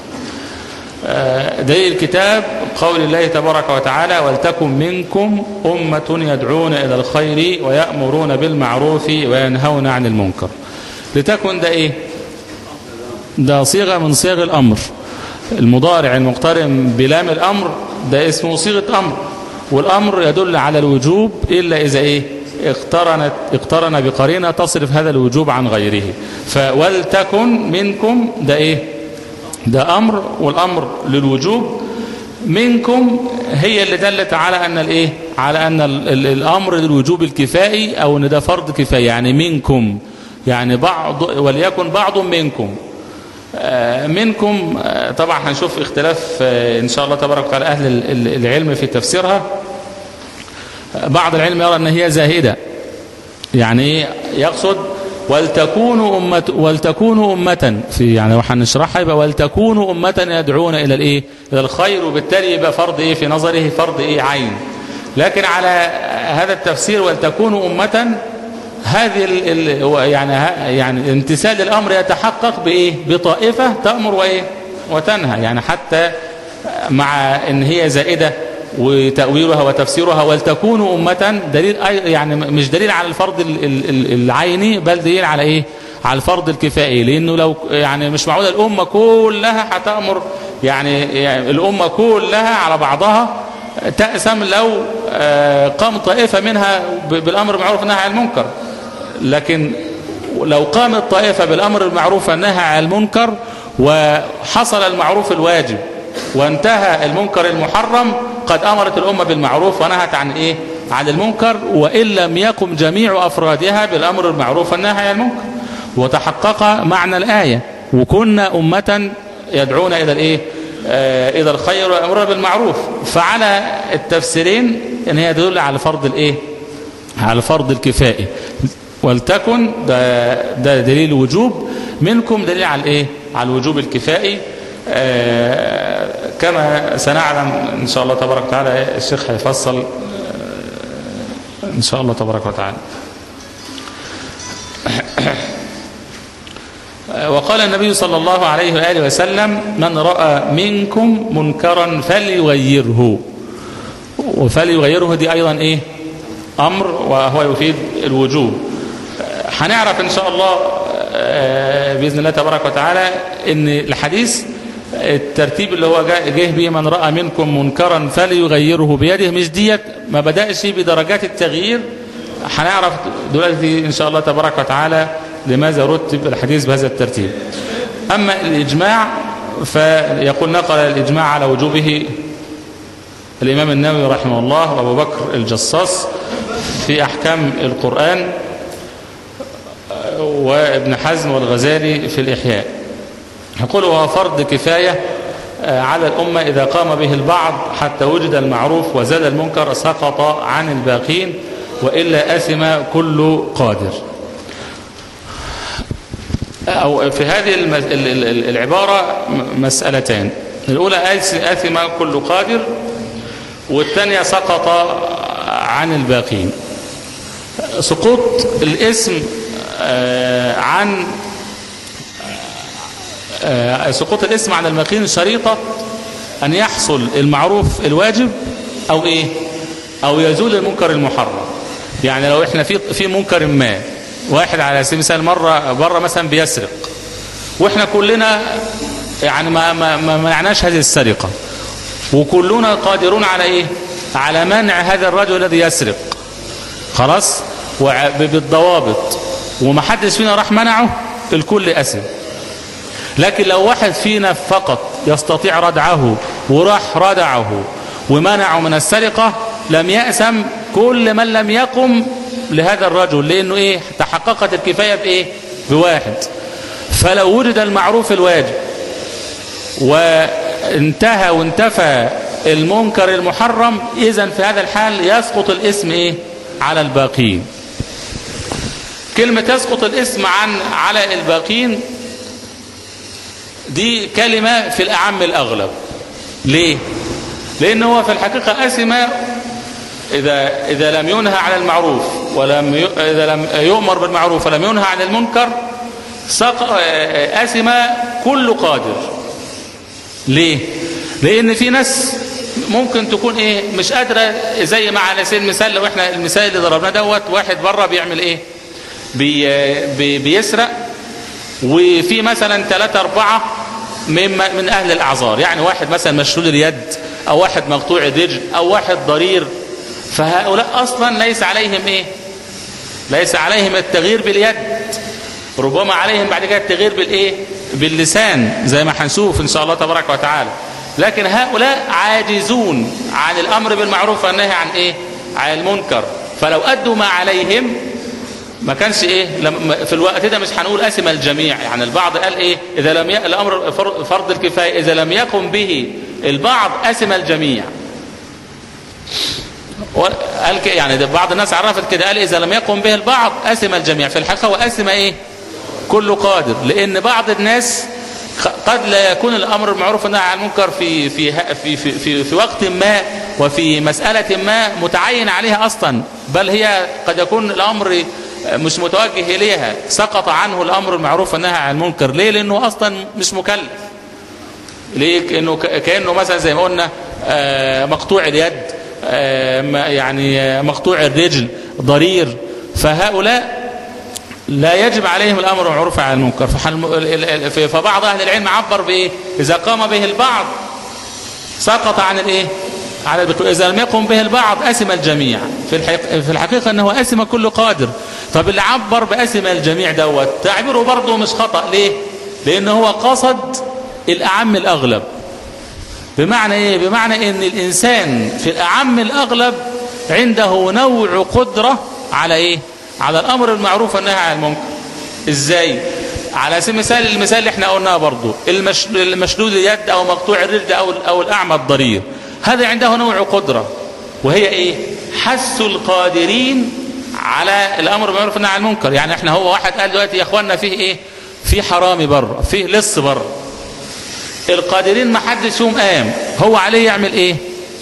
دليل الكتاب قول الله تبارك وتعالى ولتكن منكم أمة يدعون إلى الخير ويأمرون بالمعروف وينهون عن المنكر لتكن ده إيه ده صيغة من صيغ الأمر المضارع المقترن بلام الأمر ده اسمه صيغة أمر والأمر يدل على الوجوب إلا إذا إيه اقترنت اقترن بقرينة تصرف هذا الوجوب عن غيره فولتكن منكم ده ايه ده امر والامر للوجوب منكم هي اللي دلت على ان الايه على ان ال ال الامر للوجوب الكفائي او ان ده فرض كفايه يعني منكم يعني بعض وليكن بعض منكم آه منكم آه طبعا هنشوف اختلاف آه ان شاء الله تبارك وتعالى اهل العلم في تفسيرها بعض العلم يرى ان هي زاهده يعني يقصد ولتكونوا أمة ولتكونوا أمة في يعني وحنشرحها يبقى ولتكونوا أمة يدعون إلى الإيه إلى الخير وبالتالي يبقى فرض إيه في نظره فرض إيه عين لكن على هذا التفسير ولتكونوا أمة هذه ال ال يعني يعني امتثال الأمر يتحقق بإيه بطائفة تأمر وإيه وتنهى يعني حتى مع إن هي زائدة وتأويلها وتفسيرها ولتكونوا أمة دليل يعني مش دليل على الفرض العيني بل دليل على إيه على الفرض الكفائي لأنه لو يعني مش معقولة الأمة كلها هتأمر يعني, يعني الأمة كلها على بعضها تأسم لو آه، قام طائفة منها ب- بالأمر بالمعروف والنهي عن المنكر لكن لو قامت طائفة بالأمر المعروف والنهي عن المنكر وحصل المعروف الواجب وانتهى المنكر المحرم قد أمرت الأمة بالمعروف ونهت عن إيه؟ عن المنكر وإن لم يقم جميع أفرادها بالأمر المعروف والنهي عن المنكر وتحقق معنى الآية وكنا أمة يدعون إلى الإيه؟ آه إلى الخير والأمر بالمعروف فعلى التفسيرين إن هي تدل على فرض الإيه؟ على فرض الكفائي ولتكن ده, ده دليل وجوب منكم دليل على الايه على الوجوب الكفائي آه كما سنعلم ان شاء الله تبارك وتعالى الشيخ هيفصل آه ان شاء الله تبارك وتعالى وقال النبي صلى الله عليه وآله وسلم من رأى منكم منكرا فليغيره وفليغيره دي أيضا إيه أمر وهو يفيد الوجوب هنعرف إن شاء الله آه، بإذن الله تبارك وتعالى إن الحديث الترتيب اللي هو جا- جه به من رأى منكم منكرا فليغيره بيده مش ديت ما بدأش بدرجات التغيير هنعرف دلوقتي إن شاء الله تبارك وتعالى لماذا رتب الحديث بهذا الترتيب أما الإجماع فيقول نقل الإجماع على وجوبه الإمام النووي رحمه الله وأبو بكر الجصاص في أحكام القرآن وابن حزم والغزالي في الإحياء يقول هو فرض كفاية على الأمة إذا قام به البعض حتى وجد المعروف وزاد المنكر سقط عن الباقين وإلا أثم كل قادر أو في هذه الم- ال- ال- ال- العبارة م- مسألتان الأولى أث- أثم كل قادر والثانية سقط عن الباقين سقوط الاسم آه، عن آه، سقوط الاسم عن الباقين شريطة أن يحصل المعروف الواجب أو إيه أو يزول المنكر المحرم يعني لو إحنا في في منكر ما واحد على سبيل المثال مرة بره مثلا بيسرق وإحنا كلنا يعني ما ما ما منعناش هذه السرقة وكلنا قادرون على ايه على منع هذا الرجل الذي يسرق خلاص وع- ب- بالضوابط ومحدش فينا راح منعه الكل أسم لكن لو واحد فينا فقط يستطيع ردعه وراح ردعه ومنعه من السرقة لم يأسم كل من لم يقم لهذا الرجل لأنه إيه تحققت الكفاية بإيه بواحد فلو وجد المعروف الواجب وانتهى وانتفى المنكر المحرم اذا في هذا الحال يسقط الاسم ايه على الباقين كلمة يسقط الاسم عن على الباقين دي كلمة في الأعم الأغلب ليه لأن هو في الحقيقة أسم إذا, إذا لم ينهى عن المعروف ولم ي... إذا لم يؤمر بالمعروف ولم ينهى عن المنكر سق... أسم كل قادر ليه لان في ناس ممكن تكون ايه مش قادره زي ما على سبيل المثال لو احنا المثال اللي ضربناه دوت واحد بره بيعمل ايه بي بي بيسرق وفي مثلا ثلاثة أربعة من من أهل الأعذار يعني واحد مثلا مشلول اليد أو واحد مقطوع الرجل أو واحد ضرير فهؤلاء أصلا ليس عليهم إيه ليس عليهم التغيير باليد ربما عليهم بعد كده التغيير بالايه باللسان زي ما هنشوف ان شاء الله تبارك وتعالى لكن هؤلاء عاجزون عن الامر بالمعروف والنهي عن ايه عن المنكر فلو ادوا ما عليهم ما كانش ايه لم في الوقت ده مش هنقول اسم الجميع يعني البعض قال ايه اذا لم ي... الامر فر- فرض الكفايه اذا لم يقم به البعض اسم الجميع قال ك- يعني ده بعض الناس عرفت كده قال اذا لم يقم به البعض اسم الجميع في الحقيقه واسم ايه كل قادر لان بعض الناس خ- قد لا يكون الامر بالمعروف والنهي عن المنكر في في ه- في في في, في وقت ما وفي مساله ما متعين عليها اصلا بل هي قد يكون الامر مش متوجه اليها سقط عنه الامر بالمعروف والنهي عن المنكر ليه لانه اصلا مش مكلف ليه كانه كانه مثلا زي ما قلنا آه، مقطوع اليد آه، ما- يعني آه، مقطوع الرجل ضرير فهؤلاء لا يجب عليهم الامر بالمعروف عن المنكر فحل- ال- ال- ف- فبعض اهل العلم عبر بايه اذا قام به البعض سقط عن الايه على بقوة إذا لم يقم به البعض أسم الجميع في, الحقيقة, في الحقيقة أنه أسم كل قادر طب اللي عبر بأسم الجميع دوت تعبيره برضه مش خطأ ليه لأنه هو قصد الأعم الأغلب بمعنى إيه بمعنى أن الإنسان في الأعم الأغلب عنده نوع قدرة على إيه على الأمر المعروف والنهي عن المنكر إزاي على سبيل المثال المثال اللي احنا قلناه برضه المش... المشدود اليد أو مقطوع الرجل أو, أو الأعمى الضرير هذا عنده نوع قدرة وهي إيه حث القادرين على الأمر بالمعروف والنهي عن المنكر يعني احنا هو واحد قال دلوقتي يا اخوانا فيه إيه في حرامي بره فيه لص بره القادرين ما حدش فيهم قام هو عليه يعمل ايه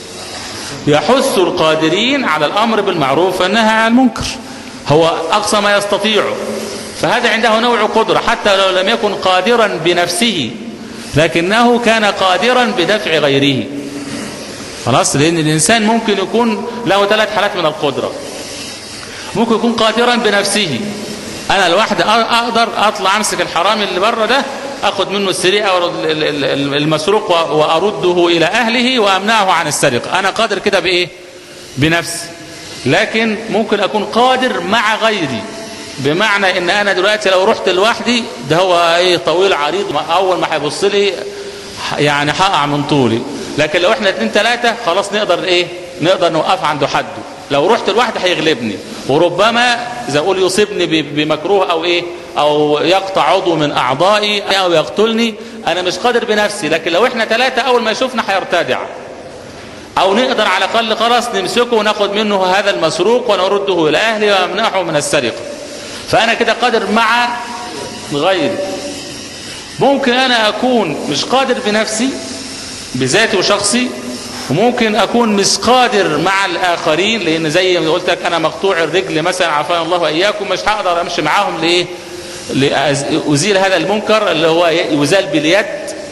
يحث القادرين على الامر بالمعروف والنهي عن المنكر هو اقصى ما يستطيعه فهذا عنده نوع قدرة حتى لو لم يكن قادرا بنفسه لكنه كان قادرا بدفع غيره خلاص لان الانسان ممكن يكون له ثلاث حالات من القدرة ممكن يكون قادرا بنفسه انا لوحدي اقدر اطلع امسك الحرامي اللي بره ده اخذ منه السرقه المسروق وارده الى اهله وامنعه عن السرقه انا قادر كده بايه بنفسي لكن ممكن اكون قادر مع غيري بمعنى ان انا دلوقتي لو رحت لوحدي ده هو ايه طويل عريض اول ما هيبص لي يعني هقع من طولي لكن لو احنا اتنين تلاتة خلاص نقدر ايه نقدر نوقف عنده حده لو رحت لوحدي هيغلبني وربما زي اقول يصيبني بمكروه او ايه او يقطع عضو من اعضائي او يقتلني انا مش قادر بنفسي لكن لو احنا ثلاثة اول ما يشوفنا هيرتدع او نقدر على الاقل خلاص نمسكه وناخد منه هذا المسروق ونرده الى اهله وامنعه من السرقة فانا كده قادر مع غيري ممكن انا اكون مش قادر بنفسي بذاتي وشخصي وممكن اكون مش قادر مع الاخرين لان زي ما قلت لك انا مقطوع الرجل مثلا عافانا الله واياكم مش هقدر امشي معاهم لايه لازيل هذا المنكر اللي هو يزال باليد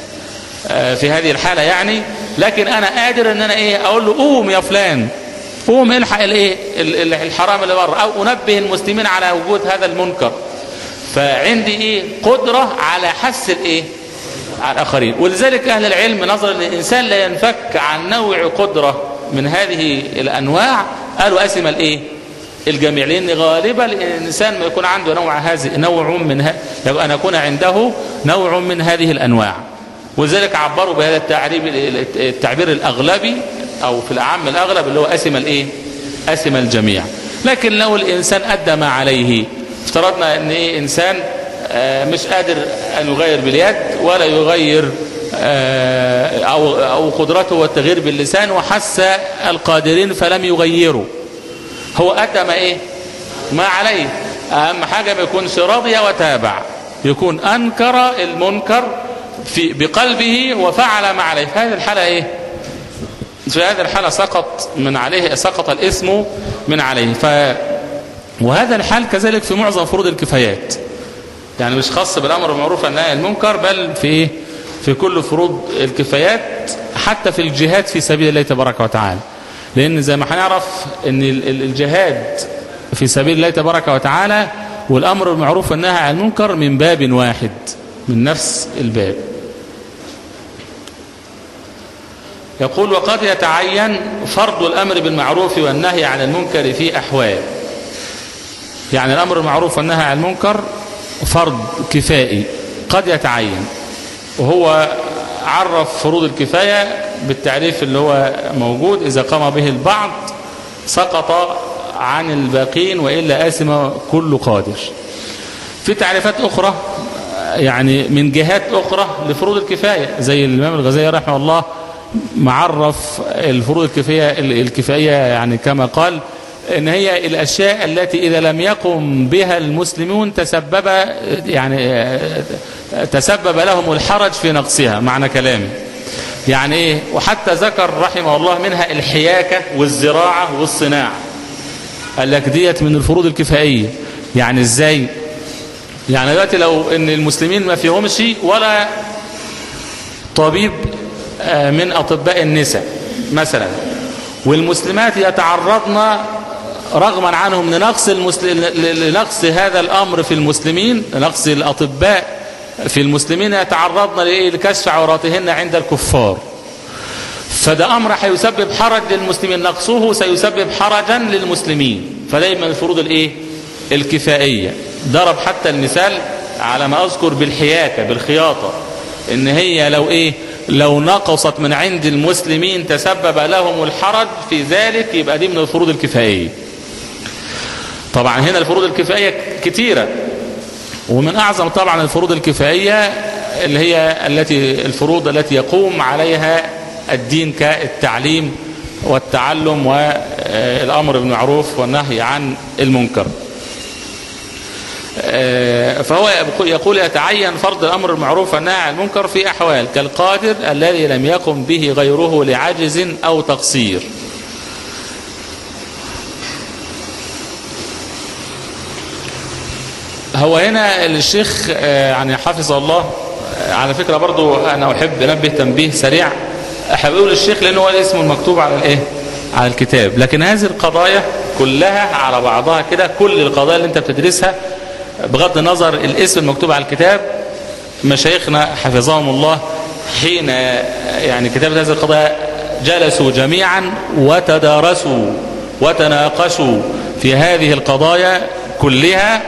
في هذه الحالة يعني لكن انا قادر ان انا ايه اقول له قوم يا فلان قوم الحق الايه الحرام اللي بره او انبه المسلمين على وجود هذا المنكر فعندي ايه قدرة على حس الايه على الآخرين ولذلك أهل العلم نظرا للإنسان لا ينفك عن نوع قدرة من هذه الأنواع قالوا أسم الإيه الجميع لأن غالبا الإنسان ما يكون عنده نوع هذه نوع من ه... أن يكون عنده نوع من هذه الأنواع ولذلك عبروا بهذا التعريب التعبير الأغلبي أو في الأعم الأغلب اللي هو أسم الإيه أسم الجميع لكن لو الإنسان أدى ما عليه افترضنا أن إيه إنسان مش قادر أن يغير باليد ولا يغير أو, أو قدرته والتغيير باللسان وحس القادرين فلم يغيروا هو أدى ما إيه ما عليه أهم حاجة ما يكونش راضي وتابع يكون أنكر المنكر في بقلبه وفعل ما عليه هذه الحالة إيه في هذه الحالة سقط من عليه سقط الاسم من عليه ف وهذا الحال كذلك في معظم فروض الكفايات يعني مش خاص بالامر بالمعروف والنهي عن المنكر بل في في كل فروض الكفايات حتى في الجهاد في سبيل الله تبارك وتعالى لان زي ما هنعرف ان الجهاد في سبيل الله تبارك وتعالى والامر بالمعروف والنهي عن المنكر من باب واحد من نفس الباب يقول وقد يتعين فرض الامر بالمعروف والنهي عن المنكر في احوال يعني الامر بالمعروف والنهي عن المنكر فرض كفائي قد يتعين وهو عرف فروض الكفاية بالتعريف اللي هو موجود إذا قام به البعض سقط عن الباقين وإلا آثم كل قادر في تعريفات أخرى يعني من جهات أخرى لفروض الكفاية زي الإمام الغزالي رحمه الله معرف الفروض الكفاية الكفائية يعني كما قال ان هي الاشياء التي اذا لم يقم بها المسلمون تسبب يعني تسبب لهم الحرج في نقصها معنى كلامي يعني ايه وحتى ذكر رحمه الله منها الحياكة والزراعة والصناعة قال لك ديت من الفروض الكفائية يعني ازاي يعني دلوقتي لو ان المسلمين ما فيهمش ولا طبيب من اطباء النساء مثلا والمسلمات يتعرضن رغما عنهم لنقص المسل... لنقص هذا الأمر في المسلمين لنقص الأطباء في المسلمين يتعرضن لكشف عوراتهن عند الكفار فده أمر هيسبب حرج للمسلمين نقصه سيسبب حرجا للمسلمين فدايما الفروض الايه الكفائية ضرب حتى المثال على ما أذكر بالحياكة بالخياطة ان هي لو ايه لو نقصت من عند المسلمين تسبب لهم الحرج في ذلك يبقى دي من الفروض الكفائية طبعا هنا الفروض الكفائية كتيرة ومن أعظم طبعا الفروض الكفائية اللي هي التي الفروض التي يقوم عليها الدين كالتعليم والتعلم والأمر بالمعروف والنهي عن المنكر فهو يقول يتعين فرض الأمر المعروف والنهي عن المنكر في أحوال كالقادر الذي لم يقم به غيره لعجز أو تقصير هو هنا الشيخ يعني حفظه الله على فكرة برضو أنا أحب أنبه تنبيه سريع أحب أقول الشيخ لأنه هو الاسم المكتوب على الإيه على الكتاب لكن هذه القضايا كلها على بعضها كده كل القضايا اللي أنت بتدرسها بغض النظر الاسم المكتوب على الكتاب مشايخنا حفظهم الله حين يعني كتابة هذه القضايا جلسوا جميعا وتدارسوا وتناقشوا في هذه القضايا كلها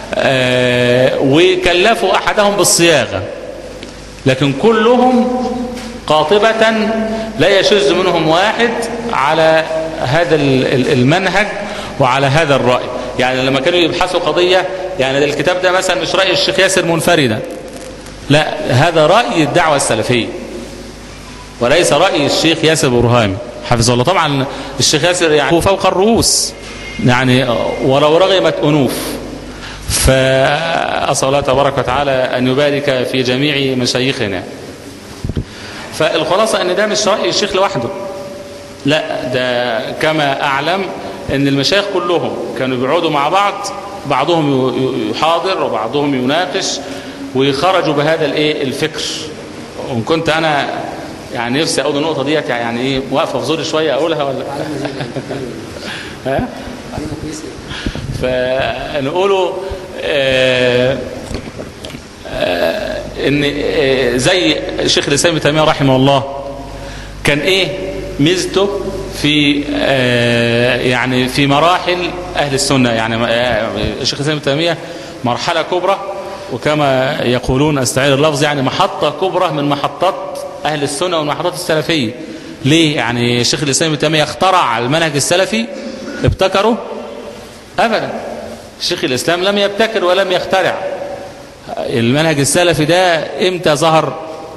وكلفوا أحدهم بالصياغة لكن كلهم قاطبة لا يشذ منهم واحد على هذا المنهج وعلى هذا الرأي يعني لما كانوا يبحثوا قضية يعني الكتاب ده مثلا مش رأي الشيخ ياسر منفردا لا هذا رأي الدعوة السلفية وليس رأي الشيخ ياسر برهامي حفظه الله طبعا الشيخ ياسر يعني هو فوق الرؤوس يعني ولو رغمت أنوف فأسأل الله تبارك وتعالى أن يبارك في جميع مشايخنا فالخلاصة أن ده مش رأي الشيخ لوحده لا ده كما أعلم أن المشايخ كلهم كانوا بيقعدوا مع بعض بعضهم يحاضر وبعضهم يناقش ويخرجوا بهذا الايه الفكر وان كنت انا يعني نفسي اقول النقطه ديت يعني ايه واقفه في زوري شويه اقولها ولا ها فنقوله آه آه ان آه زي الشيخ الاسلام ابن تيميه رحمه الله كان ايه ميزته في يعني في مراحل اهل السنه يعني الشيخ الاسلام ابن تيميه مرحله كبرى وكما يقولون استعير اللفظ يعني محطه كبرى من محطات اهل السنه والمحطات السلفيه ليه يعني الشيخ الاسلام ابن تيميه اخترع المنهج السلفي ابتكره ابدا شيخ الاسلام لم يبتكر ولم يخترع المنهج السلفي ده امتى ظهر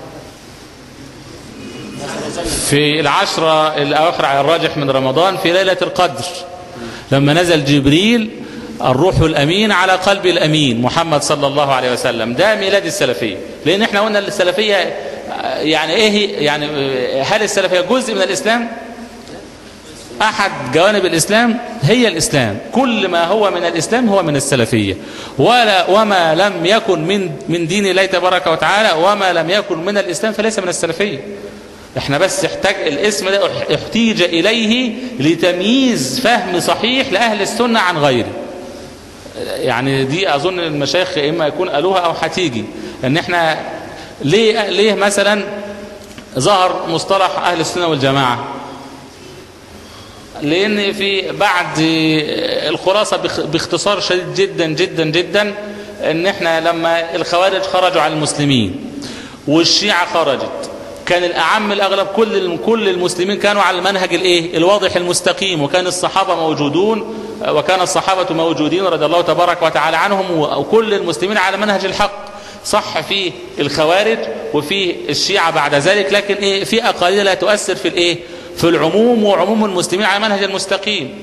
في العشرة الأواخر على الراجح من رمضان في ليلة القدر لما نزل جبريل الروح الأمين على قلب الأمين محمد صلى الله عليه وسلم ده ميلاد السلفية لأن احنا قلنا السلفية يعني ايه يعني هل السلفية جزء من الإسلام أحد جوانب الإسلام هي الإسلام كل ما هو من الإسلام هو من السلفية ولا وما لم يكن من من دين الله تبارك وتعالى وما لم يكن من الإسلام فليس من السلفية احنا بس احتاج الاسم ده احتيج اليه لتمييز فهم صحيح لاهل السنه عن غيره يعني دي اظن المشايخ اما يكون قالوها او هتيجي ان احنا ليه ليه مثلا ظهر مصطلح اهل السنه والجماعه لان في بعد الخلاصه باختصار شديد جدا جدا جدا ان احنا لما الخوارج خرجوا على المسلمين والشيعه خرجت كان الأعم الأغلب كل كل المسلمين كانوا على المنهج الإيه الواضح المستقيم وكان الصحابة موجودون وكان الصحابة موجودين رضي الله تبارك وتعالى عنهم وكل المسلمين على منهج الحق صح في الخوارج وفي الشيعة بعد ذلك لكن إيه في أقاليل لا تؤثر في الإيه في العموم وعموم المسلمين على منهج المستقيم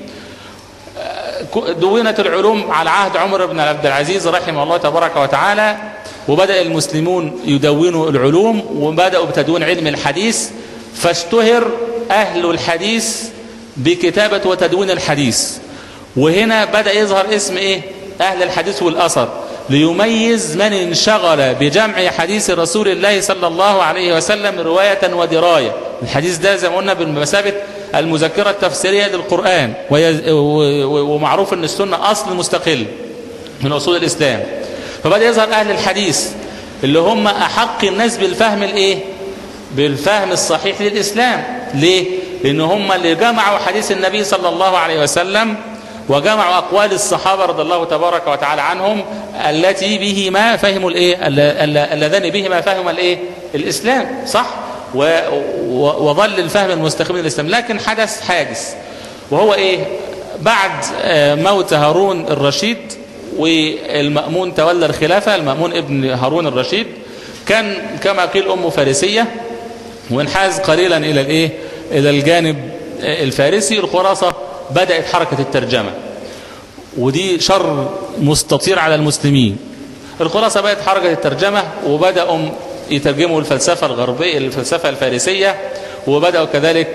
دونت العلوم على عهد عمر بن عبد العزيز رحمه الله تبارك وتعالى وبدأ المسلمون يدونوا العلوم وبدأوا بتدوين علم الحديث فاشتهر أهل الحديث بكتابة وتدوين الحديث وهنا بدأ يظهر اسم إيه أهل الحديث والأثر ليميز من انشغل بجمع حديث رسول الله صلى الله عليه وسلم رواية ودراية الحديث ده زي ما قلنا بمثابة المذكرة التفسيرية للقرآن ومعروف أن السنة أصل مستقل من أصول الإسلام فبدأ يظهر أهل الحديث اللي هم أحق الناس بالفهم الإيه بالفهم الصحيح للإسلام ليه؟ لأن هم اللي جمعوا حديث النبي صلى الله عليه وسلم وجمعوا أقوال الصحابة رضي الله تبارك وتعالى عنهم التي بهما فهموا الإيه؟ اللذان بهما فهموا الإيه؟ الإسلام صح؟ و... و... وظل الفهم المستقيم للإسلام لكن حدث حادث وهو إيه؟ بعد موت هارون الرشيد والمأمون تولى الخلافة المأمون ابن هارون الرشيد كان كما قيل أمه فارسية وانحاز قليلا إلى الإيه؟ إلى الجانب الفارسي الخلاصة بدأت حركة الترجمة ودي شر مستطير على المسلمين الخلاصة بدأت حركة الترجمة وبدأوا يترجموا الفلسفة الغربية الفلسفة الفارسية وبدأوا كذلك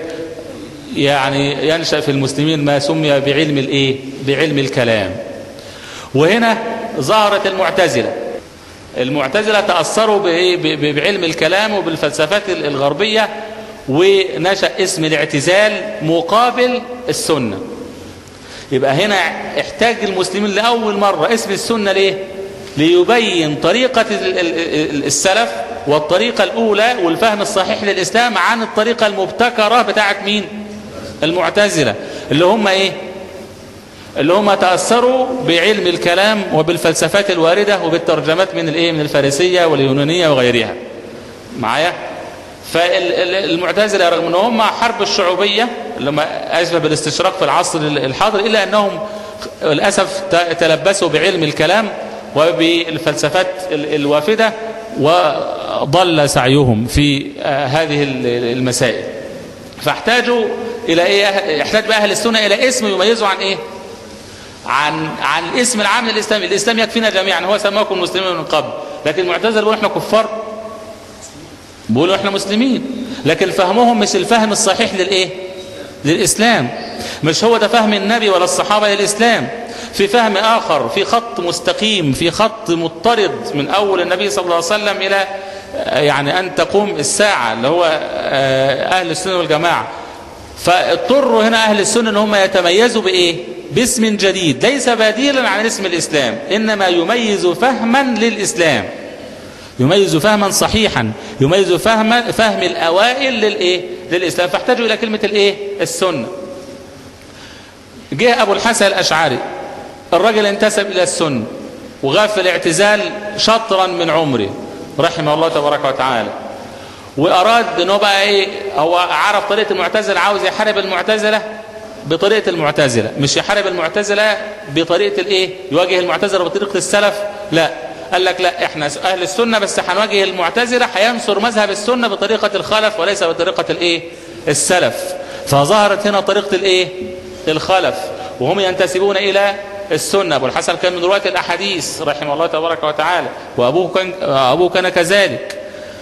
يعني ينشأ في المسلمين ما سمي بعلم الايه بعلم الكلام وهنا ظهرت المعتزلة المعتزلة تأثروا بعلم الكلام وبالفلسفات الغربية ونشأ اسم الاعتزال مقابل السنة يبقى هنا احتاج المسلمين لأول مرة اسم السنة ليه ليبين طريقة السلف والطريقة الأولى والفهم الصحيح للإسلام عن الطريقة المبتكرة بتاعت مين المعتزلة اللي هم ايه اللي هم تأثروا بعلم الكلام وبالفلسفات الواردة وبالترجمات من الايه من الفارسية واليونانية وغيرها معايا فالمعتزلة رغم ان هم حرب الشعوبية لما أسبب الاستشراق في العصر الحاضر إلا أنهم للأسف تلبسوا بعلم الكلام وبالفلسفات الوافدة وضل سعيهم في هذه المسائل فاحتاجوا إلى إيه يحتاج بقى أهل السنة إلى اسم يميزه عن إيه عن عن الاسم العام للإسلام الإسلام يكفينا جميعا هو سماكم مسلمين من قبل لكن المعتزله بيقولوا احنا كفار بيقولوا احنا مسلمين لكن فهمهم مش الفهم الصحيح للايه للإسلام مش هو ده فهم النبي ولا الصحابة للإسلام في فهم آخر في خط مستقيم في خط مضطرد من أول النبي صلى الله عليه وسلم إلى يعني أن تقوم الساعة اللي هو أهل السنة والجماعة فاضطروا هنا أهل السنة أن هم يتميزوا بإيه باسم جديد ليس بديلا عن اسم الإسلام إنما يميز فهما للإسلام يميز فهما صحيحا يميز فهم فهم الأوائل للإيه للإسلام فاحتاجوا إلى كلمة الإيه السنة جه أبو الحسن الأشعري الرجل انتسب إلى السنة وغاب في الاعتزال شطرا من عمره رحمه الله تبارك وتعالى وأراد أنه بقى إيه هو عرف طريقة المعتزلة عاوز يحارب المعتزلة بطريقة المعتزلة مش يحارب المعتزلة بطريقة الإيه يواجه المعتزلة بطريقة السلف لا قال لك لا احنا أهل السنة بس هنواجه المعتزلة هينصر مذهب السنة بطريقة الخلف وليس بطريقة الإيه السلف فظهرت هنا طريقة الإيه الخلف وهم ينتسبون إلى السنة أبو الحسن كان من رواية الأحاديث رحمه الله تبارك وتعالى وأبوه كان, أبوه كان كذلك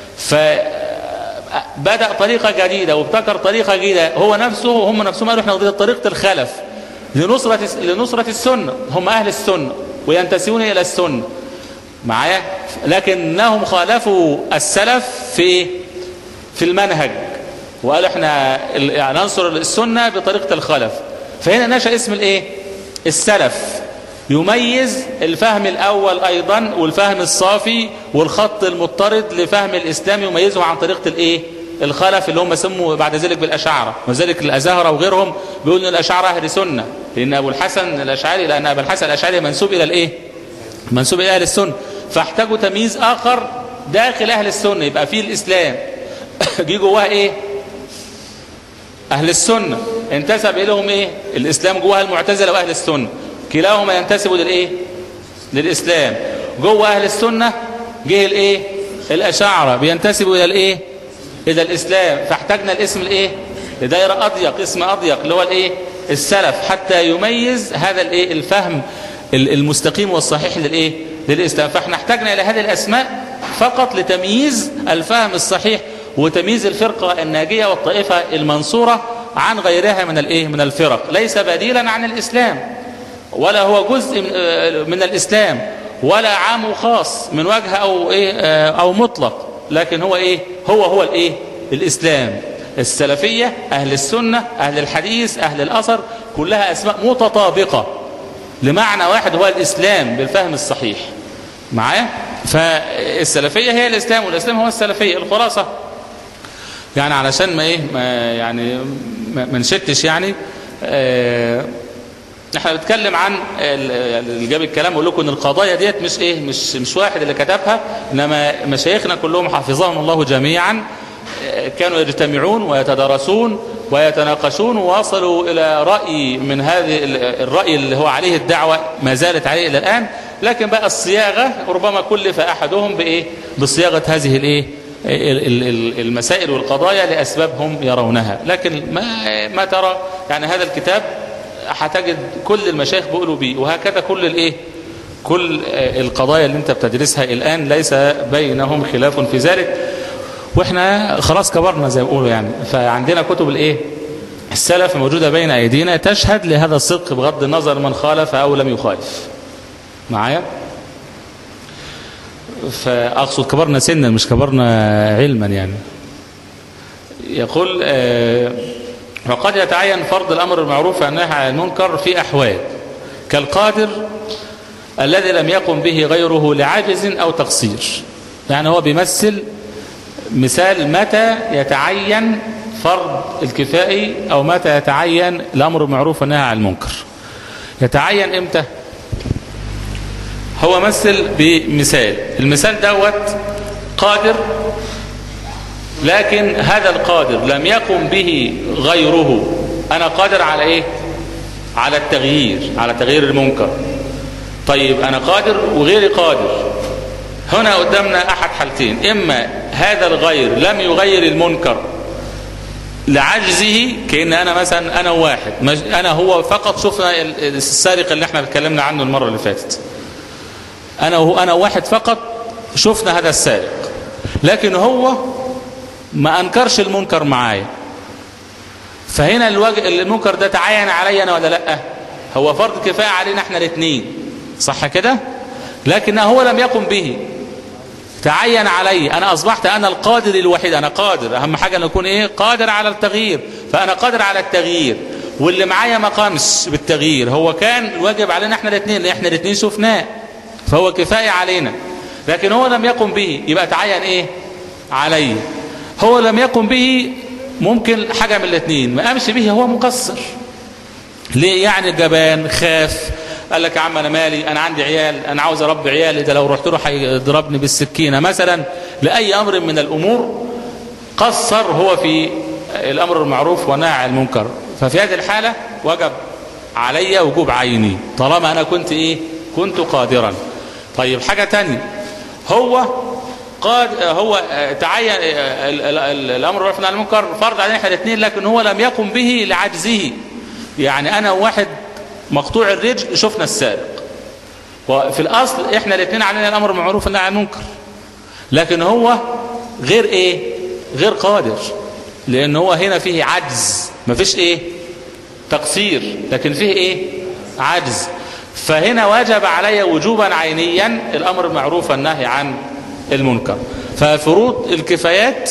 فبدأ طريقة جديدة وابتكر طريقة جديدة هو نفسه هم نفسهم قالوا احنا طريقة الخلف لنصرة, لنصرة السنة هم أهل السنة وينتسبون إلى السنة معايا لكنهم خالفوا السلف في في المنهج وقالوا احنا ننصر السنة بطريقة الخلف فهنا نشأ اسم الايه السلف يميز الفهم الأول أيضا والفهم الصافي والخط المضطرد لفهم الإسلام يميزه عن طريقة الإيه الخلف اللي هم سموا بعد ذلك بالأشاعرة وذلك الأزهرة وغيرهم بيقولوا أن الأشاعرة أهل سنة لأن أبو الحسن الأشعري لأن أبو الحسن الأشعري منسوب إلى الإيه منسوب إلى أهل السنة فاحتاجوا تمييز آخر داخل أهل السنة يبقى فيه الإسلام جه جواها إيه أهل السنة انتسب إليهم إيه الإسلام جواها المعتزلة وأهل السنة كلاهما ينتسب للإيه للإسلام جوه أهل السنة جه الإيه الأشاعرة بينتسبوا إلى الإيه إلى الإسلام فاحتاجنا الاسم الإيه لدائرة أضيق اسم أضيق اللي هو الإيه السلف حتى يميز هذا الإيه الفهم المستقيم والصحيح للإيه للإسلام فاحنا احتاجنا إلى هذه الأسماء فقط لتمييز الفهم الصحيح وتمييز الفرقة الناجية والطائفة المنصورة عن غيرها من الايه من الفرق ليس بديلا عن الإسلام ولا هو جزء من الإسلام ولا عام وخاص من وجه أو إيه أو مطلق لكن هو إيه هو هو الإيه الإسلام السلفية أهل السنة أهل الحديث أهل الأثر كلها أسماء متطابقة لمعنى واحد هو الإسلام بالفهم الصحيح معايا فالسلفية هي الإسلام والإسلام هو السلفية الخلاصة يعني علشان ما ايه ما يعني ما ما نشتش يعني آه احنا بنتكلم عن ال- اللي جاب الكلام اقول لكم ان القضايا ديت مش ايه مش مش واحد اللي كتبها انما مشايخنا كلهم حفظهم الله جميعا آه، كانوا يجتمعون ويتدارسون ويتناقشون ووصلوا الى راي من هذه ال- الراي اللي هو عليه الدعوه ما زالت عليه الى الان لكن بقى الصياغه ربما كلف احدهم بايه بصياغه هذه الايه ال- ال- ال- المسائل والقضايا لاسباب هم يرونها لكن ما ما ترى يعني هذا الكتاب هتجد كل المشايخ بيقولوا بيه وهكذا كل الايه كل آه، القضايا اللي انت بتدرسها الان ليس بينهم خلاف في ذلك واحنا خلاص كبرنا زي ما بيقولوا يعني فعندنا كتب الايه السلف موجوده بين ايدينا تشهد لهذا الصدق بغض النظر من خالف او لم يخالف معايا فاقصد كبرنا سنا مش كبرنا علما يعني يقول آه، وقد يتعين فرض الأمر بالمعروف والنهي عن المنكر في أحوال كالقادر الذي لم يقم به غيره لعجز أو تقصير يعني هو بيمثل مثال متى يتعين فرض الكفائي أو متى يتعين الأمر بالمعروف والنهي عن المنكر يتعين إمتى هو مثل بمثال المثال دوت قادر لكن هذا القادر لم يقم به غيره أنا قادر على إيه على التغيير على تغيير المنكر طيب أنا قادر وغيري قادر هنا قدامنا أحد حالتين إما هذا الغير لم يغير المنكر لعجزه كأن أنا مثلا أنا واحد مش- أنا هو فقط شفنا ال- السارق اللي احنا اتكلمنا عنه المرة اللي فاتت أنا وهو أنا واحد فقط شفنا هذا السارق لكن هو ما أنكرش المنكر معايا فهنا الوجه المنكر ده تعين علي أنا ولا لأ هو فرض كفاية علينا احنا الاثنين صح كده لكن هو لم يقم به تعين علي أنا أصبحت أنا القادر الوحيد أنا قادر أهم حاجة أن أكون إيه قادر على التغيير فأنا قادر على التغيير واللي معايا ما قامش بالتغيير هو كان الواجب علينا احنا الاثنين لأن احنا الاثنين شفناه فهو كفاية علينا لكن هو لم يقم به يبقى تعين ايه علي هو لم يقم به ممكن حاجة من الاثنين ما قامش به هو مقصر ليه يعني جبان خاف قال لك يا عم انا مالي انا عندي عيال انا عاوز اربي عيالي ده لو رحت له هيضربني بالسكينه مثلا لاي امر من الامور قصر هو في الامر المعروف والنهي عن المنكر ففي هذه الحاله وجب علي وجوب عيني طالما انا كنت ايه كنت قادرا طيب حاجه تانية هو قاد هو تعين ال- ال- ال- الامر بالمعروف والنهي عن المنكر فرض علينا احنا الاثنين لكن هو لم يقم به لعجزه يعني انا واحد مقطوع الرجل شفنا السارق وفي الاصل احنا الاثنين علينا الامر بالمعروف والنهي عن المنكر لكن هو غير ايه غير قادر لان هو هنا فيه عجز مفيش ايه تقصير لكن فيه ايه عجز فهنا وجب علي وجوبا عينيا الامر بالمعروف والنهي عن المنكر ففروض الكفايات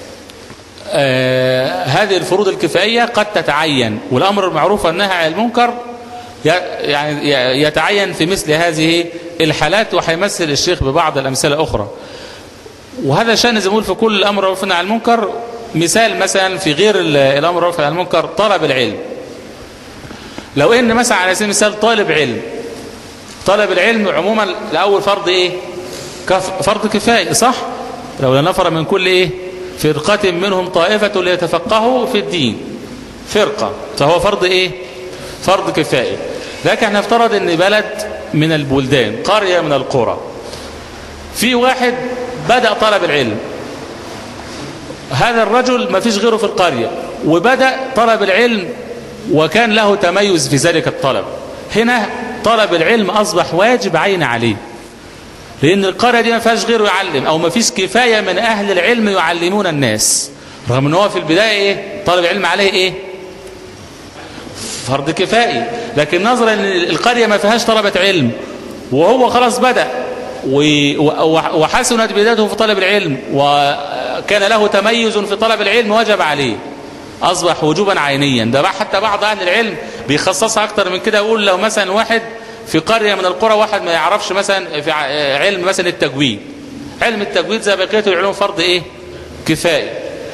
آه هذه الفروض الكفائية قد تتعين والأمر المعروف والنهي عن المنكر ي- يعني ي- يتعين في مثل هذه الحالات وهيمثل الشيخ ببعض الأمثلة أخرى وهذا شأن زي ما بقول في كل الأمر المعروف والنهي عن المنكر مثال مثلا في غير ال- الأمر المعروف والنهي عن المنكر طلب العلم لو ان مثلا على سبيل المثال طالب علم طلب العلم عموما الأول فرض إيه كف فرض كفاية صح لو نفر من كل إيه فرقة منهم طائفة ليتفقهوا في الدين فرقة فهو فرض إيه فرض كفاية لكن احنا نفترض ان بلد من البلدان قرية من القرى في واحد بدأ طلب العلم هذا الرجل ما فيش غيره في القرية وبدأ طلب العلم وكان له تميز في ذلك الطلب هنا طلب العلم أصبح واجب عين عليه لأن القرية دي ما فيهاش غيره يعلم أو ما فيش كفاية من أهل العلم يعلمون الناس رغم أنه هو في البداية إيه طلب العلم عليه إيه فرض كفائي لكن نظرا أن القرية ما فيهاش طلبة علم وهو خلاص بدأ وحسنت بدايته في طلب العلم وكان له تميز في طلب العلم وجب عليه أصبح وجوبا عينيا ده حتى بعض أهل العلم بيخصصها أكتر من كده يقول لو مثلا واحد في قرية من القرى واحد ما يعرفش مثلا في علم مثلا التجويد علم التجويد زي بقية العلوم فرض إيه كفاية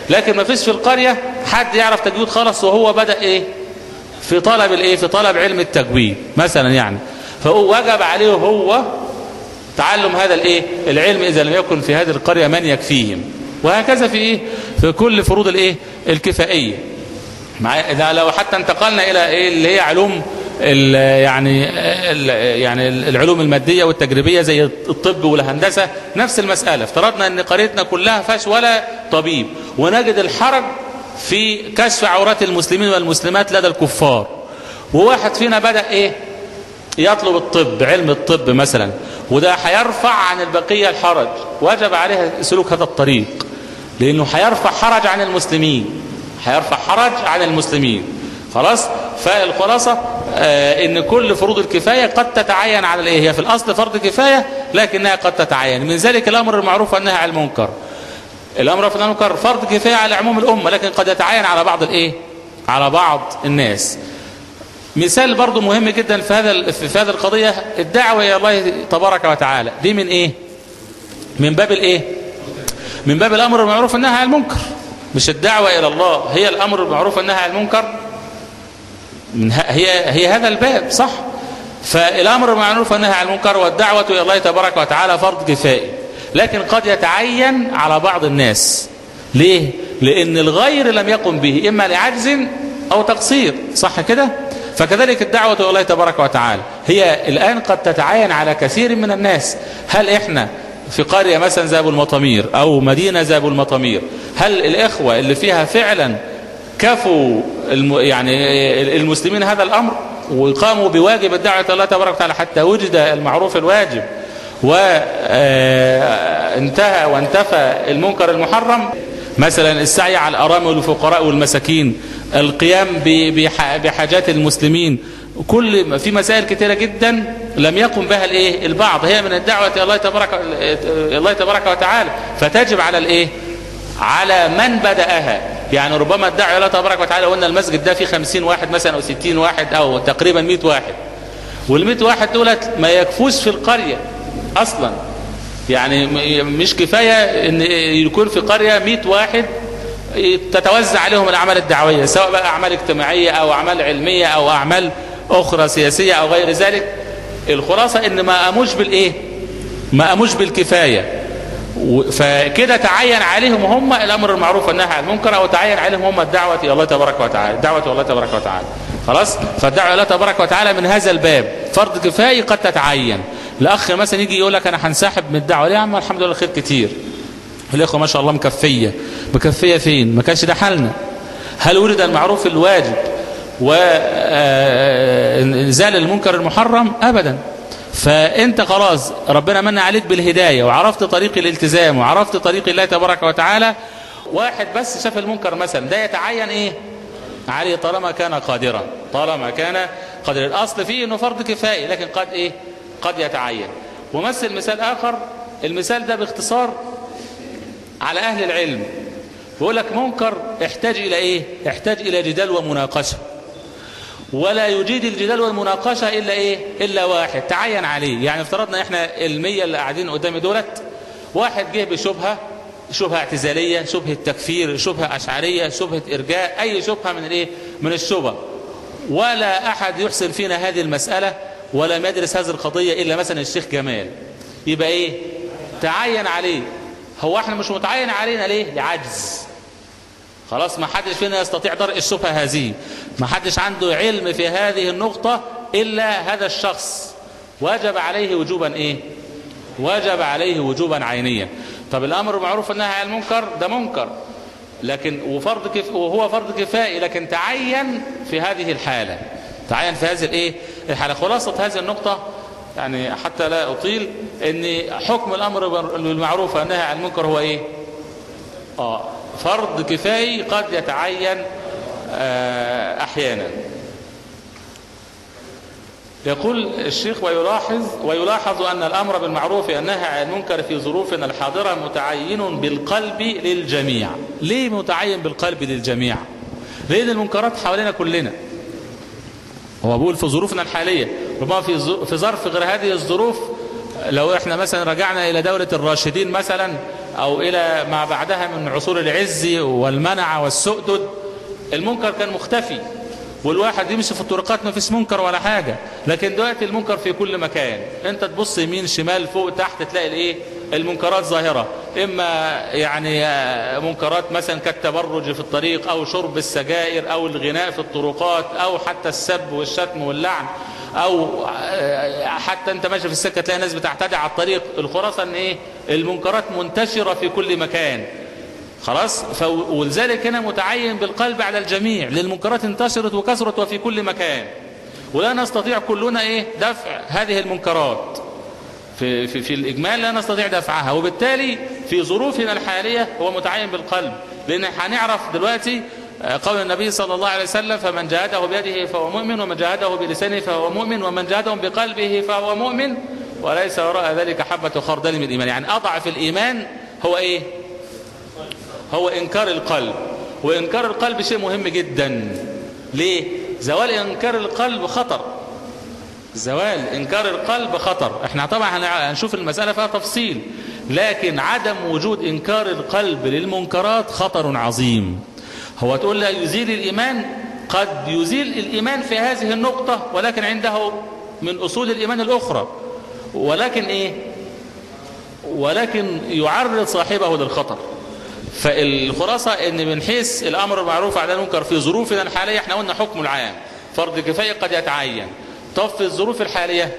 لكن ما فيش في القرية حد يعرف تجويد خالص وهو بدأ ايه في طلب الايه في طلب علم التجويد مثلا يعني فهو وجب عليه هو تعلم هذا الايه العلم اذا لم يكن في هذه القرية من يكفيهم وهكذا في ايه في كل فروض الايه الكفائية مع اذا لو حتى انتقلنا الى ايه اللي هي علوم ال يعني ال يعني العلوم الماديه والتجريبيه زي الطب والهندسه نفس المساله افترضنا ان قريتنا كلها فاش ولا طبيب ونجد الحرج في كشف عورات المسلمين والمسلمات لدى الكفار وواحد فينا بدا ايه يطلب الطب علم الطب مثلا وده هيرفع عن البقيه الحرج وجب عليها سلوك هذا الطريق لانه هيرفع حرج عن المسلمين هيرفع حرج عن المسلمين خلاص فالخلاصة آه ان كل فروض الكفاية قد تتعين على الايه هي في الاصل فرض كفاية لكنها قد تتعين من ذلك الامر المعروف والنهي عن المنكر الامر في المنكر فرض كفاية على عموم الامة لكن قد يتعين على بعض الايه على بعض الناس مثال برضو مهم جدا في هذا في هذه القضية الدعوة الى الله تبارك وتعالى دي من ايه من باب الايه من باب الامر المعروف والنهي عن المنكر مش الدعوة الى الله هي الامر المعروف والنهي عن المنكر من هي هي هذا الباب صح فالامر بالمعروف والنهي عن المنكر والدعوه الى الله تبارك وتعالى فرض كفائي لكن قد يتعين على بعض الناس ليه لان الغير لم يقم به اما لعجز او تقصير صح كده فكذلك الدعوه الى الله تبارك وتعالى هي الان قد تتعين على كثير من الناس هل احنا في قريه مثلا زي ابو المطامير او مدينه زي ابو المطامير هل الاخوه اللي فيها فعلا كفوا الم يعني المسلمين هذا الأمر وقاموا بواجب الدعوة الله تبارك وتعالى حتى وجد المعروف الواجب وانتهى وانتفى المنكر المحرم مثلا السعي على الأرامل والفقراء والمساكين القيام بحاجات المسلمين كل في مسائل كثيرة جدا لم يقم بها الايه البعض هي من الدعوة الى الله تبارك الله تبارك وتعالى فتجب على الايه على من بدأها يعني ربما ادعى الله تبارك وتعالى وان المسجد ده فيه 50 واحد مثلا او 60 واحد او تقريبا 100 واحد وال100 واحد دولت ما يكفوش في القرية اصلا يعني مش كفاية ان يكون في قرية 100 واحد تتوزع عليهم الاعمال الدعوية سواء بقى اعمال اجتماعية او اعمال علمية او اعمال اخرى سياسية او غير ذلك الخلاصة ان ما قاموش بالايه ما قاموش بالكفاية فكده تعين عليهم هم الامر المعروف والنهي عن المنكر او تعين عليهم هم الدعوه الى الله تبارك وتعالى الدعوه الى الله تبارك وتعالى خلاص فالدعوه الى الله تبارك وتعالى من هذا الباب فرض كفايه قد تتعين الاخ مثلا يجي يقول لك انا هنسحب من الدعوه ليه يا عم الحمد لله خير كتير الاخوه ما شاء الله مكفيه مكفيه فين ما كانش ده حالنا هل ولد المعروف الواجب وانزال المنكر المحرم ابدا فانت خلاص ربنا من عليك بالهداية وعرفت طريق الالتزام وعرفت طريق الله تبارك وتعالى واحد بس شاف المنكر مثلا ده يتعين ايه عليه طالما كان قادرا طالما كان قادرا الاصل فيه انه فرض كفائي لكن قد ايه قد يتعين ومثل مثال اخر المثال ده باختصار على اهل العلم بيقول لك منكر احتاج الى ايه احتاج الى جدال ومناقشه ولا يجيد الجدال والمناقشة إلا إيه إلا واحد تعين عليه يعني افترضنا إحنا المية اللي قاعدين قدامي دولت واحد جه بشبهة شبهة اعتزالية شبهة تكفير شبهة أشعرية شبهة إرجاء أي شبهة من الإيه من الشبه ولا أحد يحسن فينا هذه المسألة ولم يدرس هذه القضية إلا مثلا الشيخ جمال يبقى إيه تعين عليه هو احنا مش متعين علينا ليه لعجز خلاص ما حدش فينا يستطيع درء الشبهة هذه ما حدش عنده علم في هذه النقطة إلا هذا الشخص وجب عليه وجوبا إيه وجب عليه وجوبا عينيا طب الأمر معروف النهي عن المنكر ده منكر لكن وفرض كف وهو فرض كفائي لكن تعين في هذه الحالة تعين في هذه الايه الحالة خلاصة هذه النقطة يعني حتى لا أطيل ان حكم الأمر بالمعروف والنهي عن المنكر هو ايه اه فرض كفائي قد يتعين آه احيانا يقول الشيخ ويلاحظ ويلاحظ أن الأمر بالمعروف والنهي عن المنكر في ظروفنا الحاضرة متعين بالقلب للجميع ليه متعين بالقلب للجميع لأن المنكرات حوالينا كلنا هو بقول في ظروفنا الحالية ربما في في ظرف غير هذه الظروف لو احنا مثلا رجعنا إلى دولة الراشدين مثلا أو إلى ما بعدها من عصور العز والمنع والسؤدد المنكر كان مختفي والواحد يمشي في الطرقات ما فيش منكر ولا حاجة لكن دلوقتي المنكر في كل مكان انت تبص يمين شمال فوق تحت تلاقي الايه المنكرات ظاهرة اما يعني منكرات مثلا كالتبرج في الطريق او شرب السجائر او الغناء في الطرقات او حتى السب والشتم واللعن او حتى انت ماشي في السكه تلاقي ناس بتعتدي على الطريق الخلاصه ان ايه المنكرات منتشره في كل مكان خلاص ولذلك هنا متعين بالقلب على الجميع للمنكرات انتشرت وكثرت وفي كل مكان ولا نستطيع كلنا ايه دفع هذه المنكرات في, في, في الإجمال لا نستطيع دفعها وبالتالي في ظروفنا الحالية هو متعين بالقلب لأن هنعرف دلوقتي قول النبي صلى الله عليه وسلم فمن جاهده بيده فهو مؤمن ومن جاهده بلسانه فهو مؤمن ومن جاهده بقلبه فهو مؤمن وليس وراء ذلك حبة خردل من الإيمان يعني أضعف الإيمان هو إيه هو إنكار القلب وإنكار القلب شيء مهم جدا ليه زوال إنكار القلب خطر زوال إنكار القلب خطر احنا طبعا هنشوف المسألة فيها تفصيل لكن عدم وجود إنكار القلب للمنكرات خطر عظيم هو تقول لا يزيل الإيمان قد يزيل الإيمان في هذه النقطة ولكن عنده من أصول الإيمان الأخرى ولكن إيه ولكن يعرض صاحبه للخطر فالخلاصة ان من حيث الامر المعروف على المنكر في ظروفنا الحالية احنا قلنا حكم العام فرض كفاية قد يتعين طب في الظروف الحالية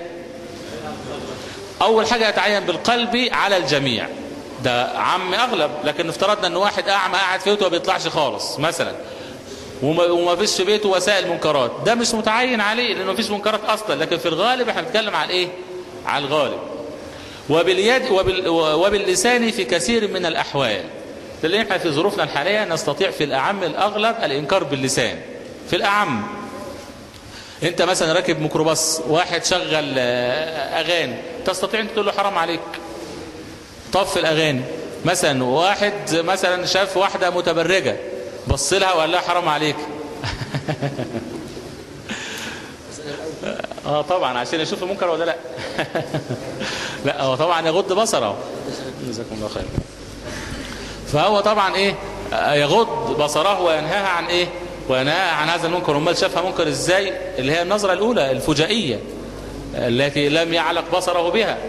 اول حاجة يتعين بالقلب على الجميع ده عام اغلب لكن افترضنا ان واحد اعمى قاعد في بيته ما بيطلعش خالص مثلا وما فيش في بيته وسائل منكرات ده مش متعين عليه لانه ما فيش منكرات اصلا لكن في الغالب احنا بنتكلم على ايه على الغالب وباليد وبال وباللسان في كثير من الاحوال لان احنا في ظروفنا الحاليه نستطيع في الاعم الاغلب الانكار باللسان في الاعم انت مثلا راكب ميكروباص واحد شغل اغاني تستطيع انت تقول له حرام عليك طف الاغاني مثلا واحد مثلا شاف واحده متبرجه بص لها وقال لها حرام عليك اه طبعا عشان يشوف المنكر ولا لا لا هو طبعا يغض بصره جزاكم الله خير فهو طبعا ايه يغض بصره وينهاها عن ايه وينهاها عن هذا المنكر امال شافها منكر ازاي اللي هي النظرة الاولى الفجائية التي لم يعلق بصره بها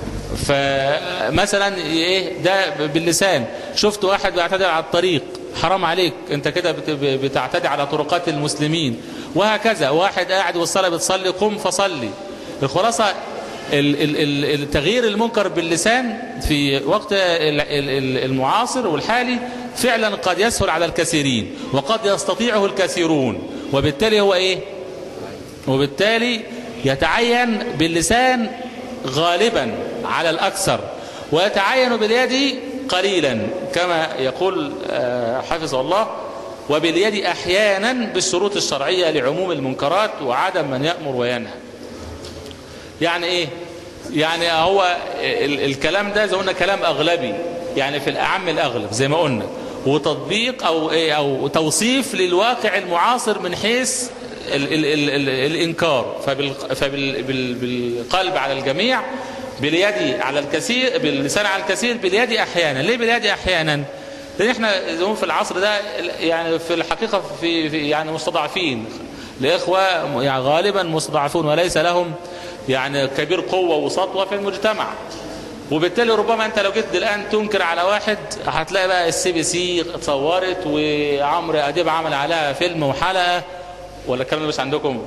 فمثلا ايه ده باللسان شفت واحد بيعتدي على الطريق حرام عليك انت كده بتعتدي على طرقات المسلمين وهكذا واحد قاعد والصلاة بتصلي قم فصلي الخلاصة التغيير المنكر باللسان في وقت المعاصر والحالي فعلا قد يسهل على الكثيرين وقد يستطيعه الكثيرون وبالتالي هو ايه وبالتالي يتعين باللسان غالبا على الأكثر ويتعين باليد قليلا كما يقول حفظه الله وباليد أحيانا بالشروط الشرعية لعموم المنكرات وعدم من يأمر وينهى يعني ايه يعني هو ال الكلام ده زي قلنا كلام اغلبي يعني في الاعم الاغلب زي ما قلنا وتطبيق او ايه او توصيف للواقع المعاصر من حيث ال ال ال ال الانكار فبالقلب على الجميع باليد على الكثير باللسان على الكثير باليد احيانا ليه باليد احيانا لان احنا زي في العصر ده يعني في الحقيقه في, في يعني مستضعفين الاخوه يعني غالبا مستضعفون وليس لهم يعني كبير قوة وسطوة في المجتمع وبالتالي ربما انت لو جيت الان تنكر على واحد هتلاقي بقى السي بي سي اتصورت وعمرو اديب عمل عليها فيلم وحلقة ولا الكلام ده مش عندكم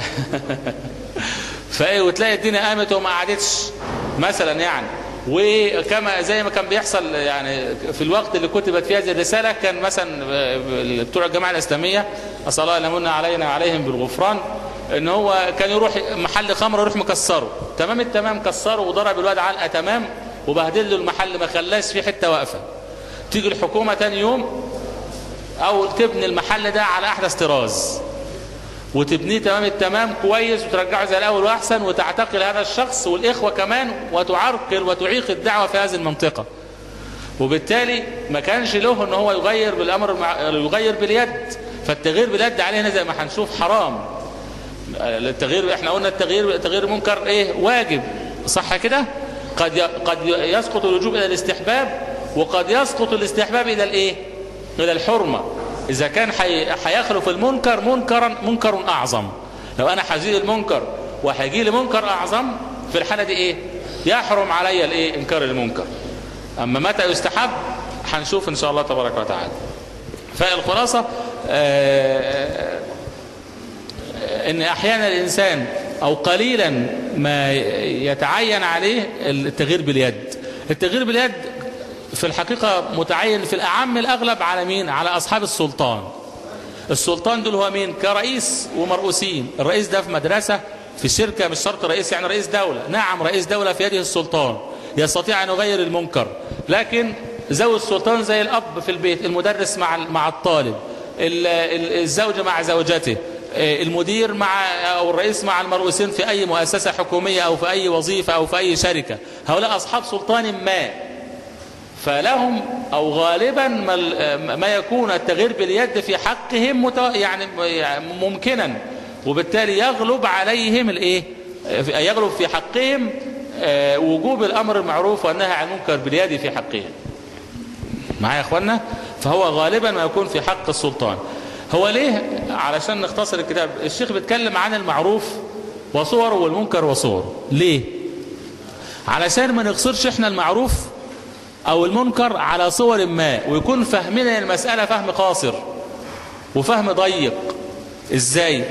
فايه وتلاقي الدنيا قامت وما قعدتش مثلا يعني وكما زي ما كان بيحصل يعني في الوقت اللي كتبت فيه هذه الرسالة كان مثلا بتوع الجماعة الإسلامية أسأل الله أن يمن علينا عليهم بالغفران ان هو كان يروح محل خمر يروح مكسره تمام التمام كسره وضرب الواد علقه تمام وبهدل له المحل ما خلاش فيه حته واقفه تيجي الحكومه تاني يوم او تبني المحل ده على احدث طراز وتبنيه تمام التمام كويس وترجعه زي الاول واحسن وتعتقل هذا الشخص والاخوه كمان وتعرقل وتعيق الدعوه في هذه المنطقه وبالتالي ما كانش له ان هو يغير بالامر يغير باليد فالتغيير باليد علينا زي ما هنشوف حرام التغيير احنا قلنا التغيير تغيير منكر ايه واجب صح كده قد قد يسقط الوجوب الى الاستحباب وقد يسقط الاستحباب الى الايه الى الحرمة اذا كان هيخلف المنكر منكرا منكر اعظم لو انا هزيل المنكر وهيجي لي منكر اعظم في الحالة دي ايه يحرم علي الايه انكار المنكر اما متى يستحب هنشوف ان شاء الله تبارك وتعالى فالخلاصة آه ان احيانا الانسان او قليلا ما يتعين عليه التغيير باليد التغيير باليد في الحقيقة متعين في الاعم الاغلب على مين على اصحاب السلطان السلطان دول هو مين كرئيس ومرؤوسين الرئيس ده في مدرسة في شركة مش شرط رئيس يعني رئيس دولة نعم رئيس دولة في يده السلطان يستطيع ان يغير المنكر لكن ذوي السلطان زي الاب في البيت المدرس مع مع الطالب الزوج مع زوجته المدير مع او الرئيس مع المرؤوسين في اي مؤسسة حكومية او في اي وظيفة او في اي شركة هؤلاء اصحاب سلطان ما فلهم او غالبا ما يكون التغيير باليد في حقهم يعني ممكنا وبالتالي يغلب عليهم الايه يغلب في حقهم وجوب الامر المعروف والنهي عن المنكر باليد في حقهم معايا يا اخوانا فهو غالبا ما يكون في حق السلطان هو ليه علشان نختصر الكتاب الشيخ بيتكلم عن المعروف وصوره والمنكر وصوره ليه علشان ما نقصرش احنا المعروف او المنكر على صور ما ويكون فهمنا المسألة فهم قاصر وفهم ضيق ازاي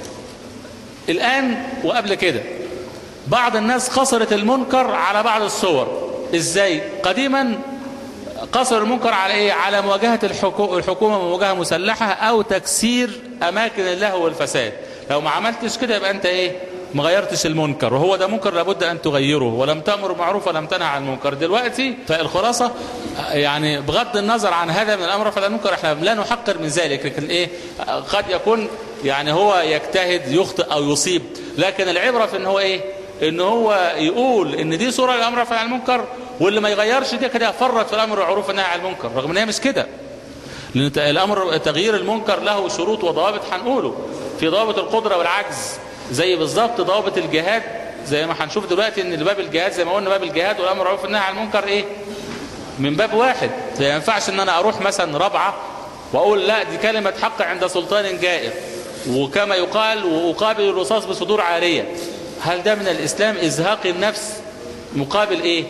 الان وقبل كده بعض الناس قصرت المنكر على بعض الصور ازاي قديما قصر المنكر على ايه على مواجهة الحكومة مواجهة مسلحة او تكسير اماكن اللهو والفساد لو ما عملتش كده يبقى انت ايه ما غيرتش المنكر وهو ده منكر لابد ان تغيره ولم تأمر معروف ولم تنهى عن المنكر دلوقتي فالخلاصة يعني بغض النظر عن هذا من الامر فلا المنكر احنا لا نحقر من ذلك لكن ايه قد يكون يعني هو يجتهد يخطئ او يصيب لكن العبرة في ان هو ايه ان هو يقول ان دي صورة الامر فعل المنكر واللي ما يغيرش دي كده يفرط في الامر والمعروف والنهي عن المنكر رغم ان هي مش كده لان الامر تغيير المنكر له شروط وضوابط هنقوله في ضوابط القدرة والعجز زي بالظبط ضوابط الجهاد زي ما هنشوف دلوقتي ان باب الجهاد زي ما قلنا باب الجهاد والامر بالمعروف والنهي عن المنكر ايه من باب واحد ما ينفعش ان انا اروح مثلا رابعه واقول لا دي كلمه حق عند سلطان جائر وكما يقال واقابل الرصاص بصدور عاريه هل ده من الاسلام ازهاق النفس مقابل ايه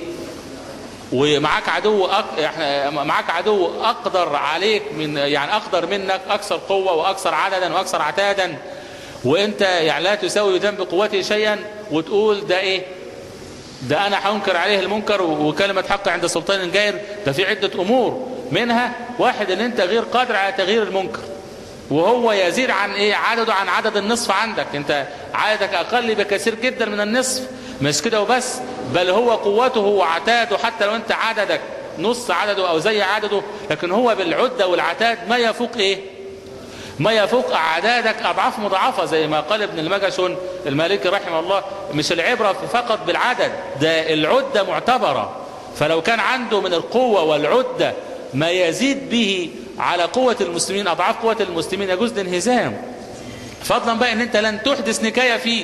ومعاك عدو أق... احنا معاك عدو اقدر عليك من يعني اقدر منك اكثر قوه واكثر عددا واكثر عتادا وانت يعني لا تساوي ذنب قوته شيئا وتقول ده ايه ده انا هنكر عليه المنكر وكلمة حق عند سلطان جائر ده في عدة امور منها واحد ان انت غير قادر على تغيير المنكر وهو يزيد عن ايه عدده عن عدد النصف عندك انت عددك اقل بكثير جدا من النصف مش كده وبس بل هو قوته وعتاده حتى لو انت عددك نص عدده او زي عدده لكن هو بالعدة والعتاد ما يفوق ايه ما يفوق أعدادك أضعاف مضاعفة زي ما قال ابن المجشن المالكي رحمه الله مش العبرة فقط بالعدد ده العدة معتبرة فلو كان عنده من القوة والعدة ما يزيد به على قوة المسلمين أضعاف قوة المسلمين يجوز الانهزام فضلا بقى ان انت لن تحدث نكاية فيه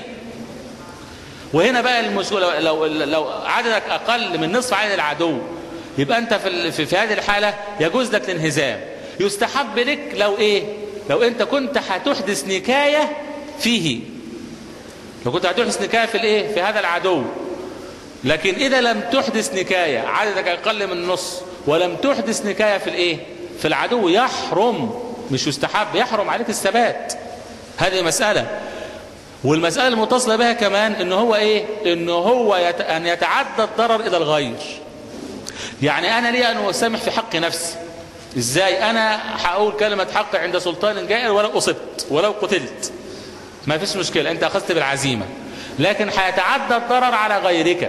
وهنا بقى المشكلة لو, لو عددك أقل من نصف عدد العدو يبقى انت في, في, في هذه الحالة يجوز لك الانهزام يستحب لك لو ايه لو انت كنت هتحدث نكاية فيه لو كنت هتحدث نكاية في الايه في هذا العدو لكن اذا لم تحدث نكاية عددك اقل من النص ولم تحدث نكاية في الايه في العدو يحرم مش يستحب يحرم عليك الثبات هذه مسألة والمسألة المتصلة بها كمان ان هو ايه ان هو يت... ان يتعدى الضرر الى الغير يعني انا لي ان اسامح في حق نفسي ازاي انا هقول كلمة حق عند سلطان جائر ولو اصبت ولو قتلت ما فيش مشكلة انت اخذت بالعزيمة لكن هيتعدى الضرر على غيرك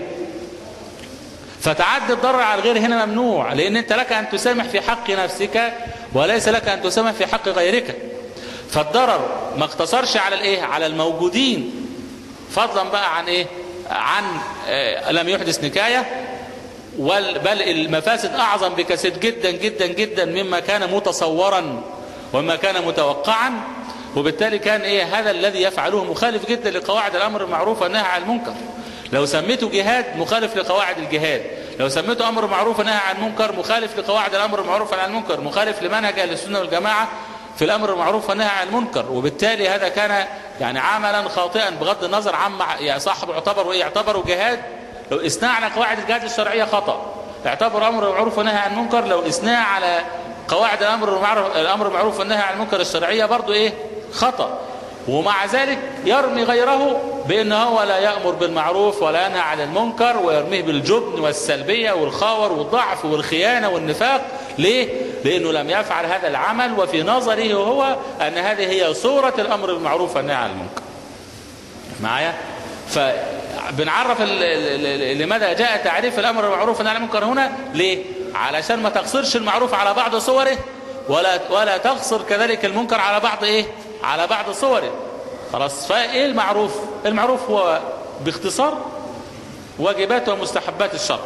فتعدي الضرر على الغير هنا ممنوع لان انت لك ان تسامح في حق نفسك وليس لك ان تسامح في حق غيرك فالضرر ما اقتصرش على الايه على الموجودين فضلا بقى عن ايه عن آه لم يحدث نكاية بل المفاسد اعظم بكثير جدا جدا جدا مما كان متصورا وما كان متوقعا وبالتالي كان ايه هذا الذي يفعله مخالف جدا لقواعد الامر المعروف والنهي عن المنكر لو سميته جهاد مخالف لقواعد الجهاد لو سميته امر معروف ونهي عن المنكر مخالف لقواعد الامر المعروف والنهي عن المنكر مخالف لمنهج اهل السنه والجماعه في الامر المعروف والنهي عن المنكر وبالتالي هذا كان يعني عملا خاطئا بغض النظر عما يعني صاحبه اعتبر وايه يعتبره جهاد لو اثناء على قواعد الجهاد الشرعيه خطا اعتبر امر معروف ونهي عن المنكر لو اثناء على قواعد الامر المعروف الامر المعروف والنهي عن المنكر الشرعيه برضه ايه خطا ومع ذلك يرمي غيره بان هو لا يامر بالمعروف ولا ينهى عن المنكر ويرميه بالجبن والسلبيه والخاور والضعف والخيانه والنفاق ليه لانه لم يفعل هذا العمل وفي نظره هو ان هذه هي صوره الامر بالمعروف والنهي عن المنكر معايا فبنعرف ال- ال- ال- لماذا جاء تعريف الامر بالمعروف والنهي عن المنكر هنا ليه علشان ما تقصرش المعروف على بعض صوره ولا ولا تقصر كذلك المنكر على بعض ايه على بعض صوره خلاص فايه المعروف المعروف هو باختصار واجبات ومستحبات الشرع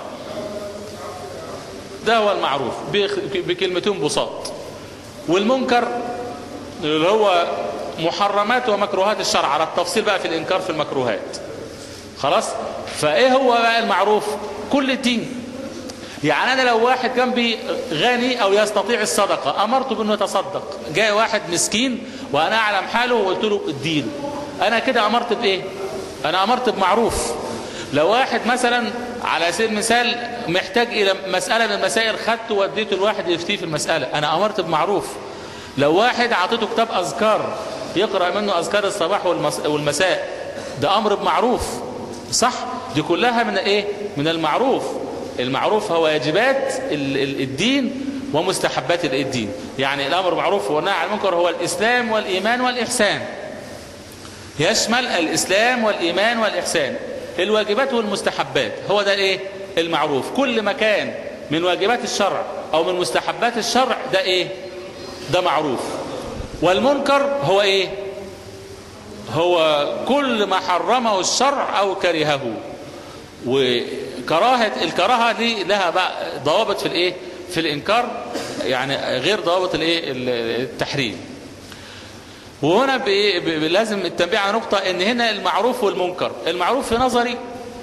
ده هو المعروف بخ- بكلمتين بساط والمنكر اللي هو محرمات ومكروهات الشرع على التفصيل بقى في الإنكار في المكروهات خلاص فإيه هو بقى المعروف كل الدين يعني أنا لو واحد جنبي غني أو يستطيع الصدقة أمرته بأنه يتصدق جاء واحد مسكين وأنا أعلم حاله وقلت له اديله أنا كده أمرت بإيه أنا أمرت بمعروف لو واحد مثلا على سبيل المثال محتاج إلى مسألة من المسائل خدته واديته لواحد يفتيه في المسألة أنا أمرت بمعروف لو واحد أعطيته كتاب أذكار يقرأ منه أذكار الصباح والمس- والمساء ده أمر بمعروف صح دي كلها من إيه من المعروف المعروف هو واجبات ال- ال- الدين ومستحبات ال- الدين يعني الأمر بالمعروف والنهي عن المنكر هو الإسلام والإيمان والإحسان يشمل الإسلام والإيمان والإحسان الواجبات والمستحبات هو ده إيه المعروف كل مكان من واجبات الشرع أو من مستحبات الشرع ده إيه ده معروف والمنكر هو إيه هو كل ما حرمه الشرع أو كرهه وكراهة الكراهة دي لها بقى ضوابط في الإيه في الإنكار يعني غير ضوابط الإيه التحريم وهنا بإيه؟ ب- ب- لازم التنبيه على نقطة ان هنا المعروف والمنكر المعروف في نظري